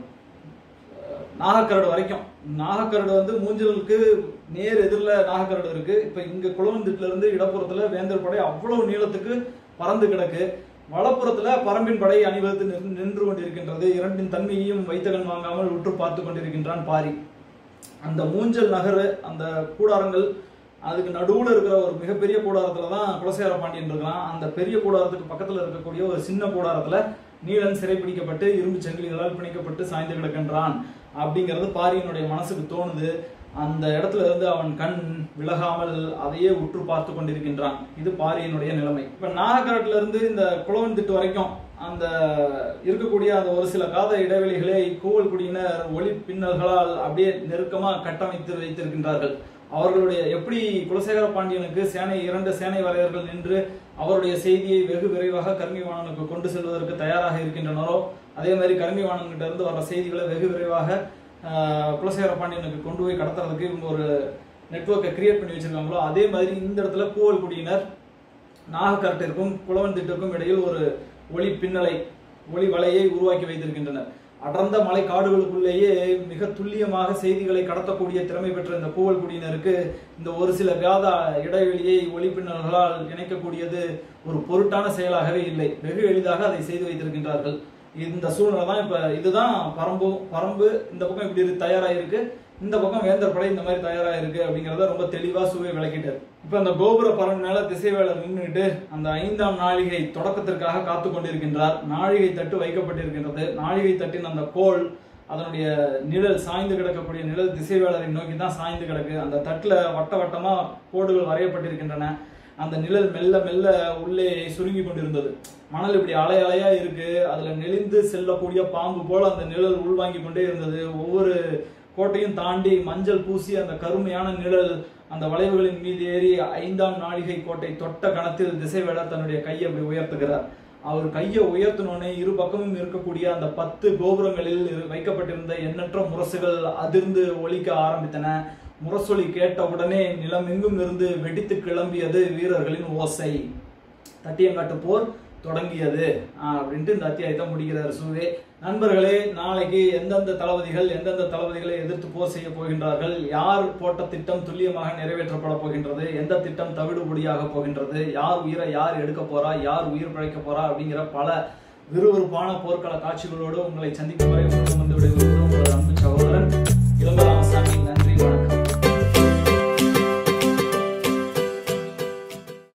நாகக்கரடு வரைக்கும் நாகக்கரடு வந்து மூஞ்சலுக்கு நேர் எதிரில் நாகக்கரடு இருக்கு இப்ப இங்க குளவந்திட்டுல இருந்து இடப்புறத்துல வேந்தர் படை அவ்வளவு நீளத்துக்கு பறந்து கிடக்கு வலப்புறத்துல பரம்பின் படை அணிவகுத்து நின்று- நின்று கொண்டிருக்கின்றது இரண்டின் தன்மையையும் வைத்தகன் வாங்காமல் உற்று பார்த்து கொண்டிருக்கின்றான் பாரி அந்த மூஞ்சல் நகர் அந்த கூடாரங்கள் அதுக்கு நடுவுல இருக்கிற ஒரு மிகப்பெரிய கூடாரத்துல தான் குலசேகர பாண்டியன் இருக்கிறான் அந்த பெரிய கூடாரத்துக்கு பக்கத்துல இருக்கக்கூடிய ஒரு சின்ன கூடாரத்துல நீலன் சிறைப்பிடிக்கப்பட்டு இரும்பு சங்கிலிகளால் பிணைக்கப்பட்டு சாய்ந்து கிடக்கின்றான் அப்படிங்கிறது பாரியினுடைய மனசுக்கு தோணுது அந்த இடத்துல இருந்து அவன் கண் விலகாமல் அதையே உற்று பார்த்து கொண்டிருக்கின்றான் இது பாரியினுடைய நிலைமை இப்ப நாகக்கரட்டுல இருந்து இந்த குளவன் திட்டு வரைக்கும் அந்த இருக்கக்கூடிய அந்த ஒரு சில காத இடைவெளிகளை கூவல் குடியினர் ஒளி பின்னல்களால் அப்படியே நெருக்கமா கட்டமைத்து வைத்திருக்கின்றார்கள் அவர்களுடைய எப்படி குலசேகர பாண்டியனுக்கு சேனை இரண்டு சேனை வரையர்கள் நின்று அவருடைய செய்தியை வெகு விரைவாக கருங்கிவாணனுக்கு கொண்டு செல்வதற்கு தயாராக இருக்கின்றனரோ அதே மாதிரி கருங்கிவாணன் கிட்ட இருந்து வர செய்திகளை வெகு விரைவாக ஆஹ், குலசேகர பாண்டியனுக்கு கொண்டு போய் கடத்துறதுக்கு இவங்க ஒரு நெட்வொர்க்கை கிரியேட் பண்ணி வச்சிருக்காங்களோ அதே மாதிரி இந்த இடத்துல கூவல் குடியினர் நாகக்கரட்டிற்கும் குளவன் திட்டிற்கும் இடையில் ஒரு ஒளி பின்னலை ஒளி வலையை உருவாக்கி வைத்திருக்கின்றனர் அடர்ந்த மலை காடுகளுக்குள்ளேயே மிக துல்லியமாக செய்திகளை கடத்தக்கூடிய திறமை பெற்ற இந்த கூவல் குடியினருக்கு இந்த ஒரு சில காத இடைவெளியை ஒளி பின்னல்களால் இணைக்கக்கூடியது ஒரு பொருட்டான செயலாகவே இல்லை வெகு எளிதாக அதை செய்து வைத்திருக்கின்றார்கள் இந்த சூழ்நிலை தான் இப்ப இதுதான் பரம்பு பரம்பு இந்த பக்கம் இப்படி இருக்கு தயாரா இருக்கு இந்த பக்கம் வேந்தர் படை இந்த மாதிரி தயாரா இருக்கு அப்படிங்கறத ரொம்ப தெளிவா சுவை விளக்கிட்டார் இப்ப அந்த கோபுர பரன் மேல திசைவேலர் நின்றுட்டு அந்த ஐந்தாம் நாழிகை தொடக்கத்திற்காக காத்து கொண்டிருக்கின்றார் நாழிகை தட்டு வைக்கப்பட்டிருக்கின்றது நாழிகை தட்டின் அந்த கோல் அதனுடைய நிழல் சாய்ந்து கிடக்கக்கூடிய நிழல் திசைவேலரை நோக்கி தான் சாய்ந்து கிடக்கு அந்த தட்டுல வட்ட வட்டமா கோடுகள் வரையப்பட்டிருக்கின்றன அந்த நிழல் மெல்ல மெல்ல உள்ளே சுருங்கி கொண்டிருந்தது மணல் இப்படி அலை அலையா இருக்கு அதுல நெளிந்து செல்லக்கூடிய பாம்பு போல அந்த நிழல் உள்வாங்கி கொண்டே இருந்தது ஒவ்வொரு கோட்டையும் தாண்டி மஞ்சள் பூசி அந்த கருமையான நிழல் அந்த வளைவுகளின் மீது ஏறி ஐந்தாம் நாழிகை கோட்டை தொட்ட கணத்தில் திசைவேலர் தன்னுடைய கையை அப்படி உயர்த்துகிறார் அவர் கையை உயர்த்தினோடனே இரு பக்கமும் இருக்கக்கூடிய அந்த பத்து கோபுரங்களில் இரு- வைக்கப்பட்டிருந்த எண்ணற்ற முரசுகள் அதிர்ந்து ஒலிக்க ஆரம்பித்தன முரசொலி கேட்ட உடனே நிலமெங்கும் இருந்து வெடித்து கிளம்பியது வீரர்களின் ஓசை தட்டியங்காட்டு போர் தொடங்கியது ஆஹ் அப்படின்ட்டு இந்த அத்தியாயத்தை முடிக்கிறார் சுவே நண்பர்களே நாளைக்கு எந்தெந்த தளபதிகள் எந்தெந்த தளபதிகளை எதிர்த்து போர் செய்ய போகின்றார்கள் யார் போட்ட திட்டம் துல்லியமாக நிறைவேற்றப்பட போகின்றது எந்த திட்டம் தவிடுபடியாக போகின்றது யார் உயிரை யார் எடுக்க போறா யார் உயிர் பிழைக்க போறா அப்படிங்கிற பல விறுவிறுப்பான போர்க்கள காட்சிகளோடு உங்களை சந்திக்கும் வரை உங்களிடம் வந்து விடைபெறுவது உங்கள் அன்பு சகோதரன் இளம்பராமசாமி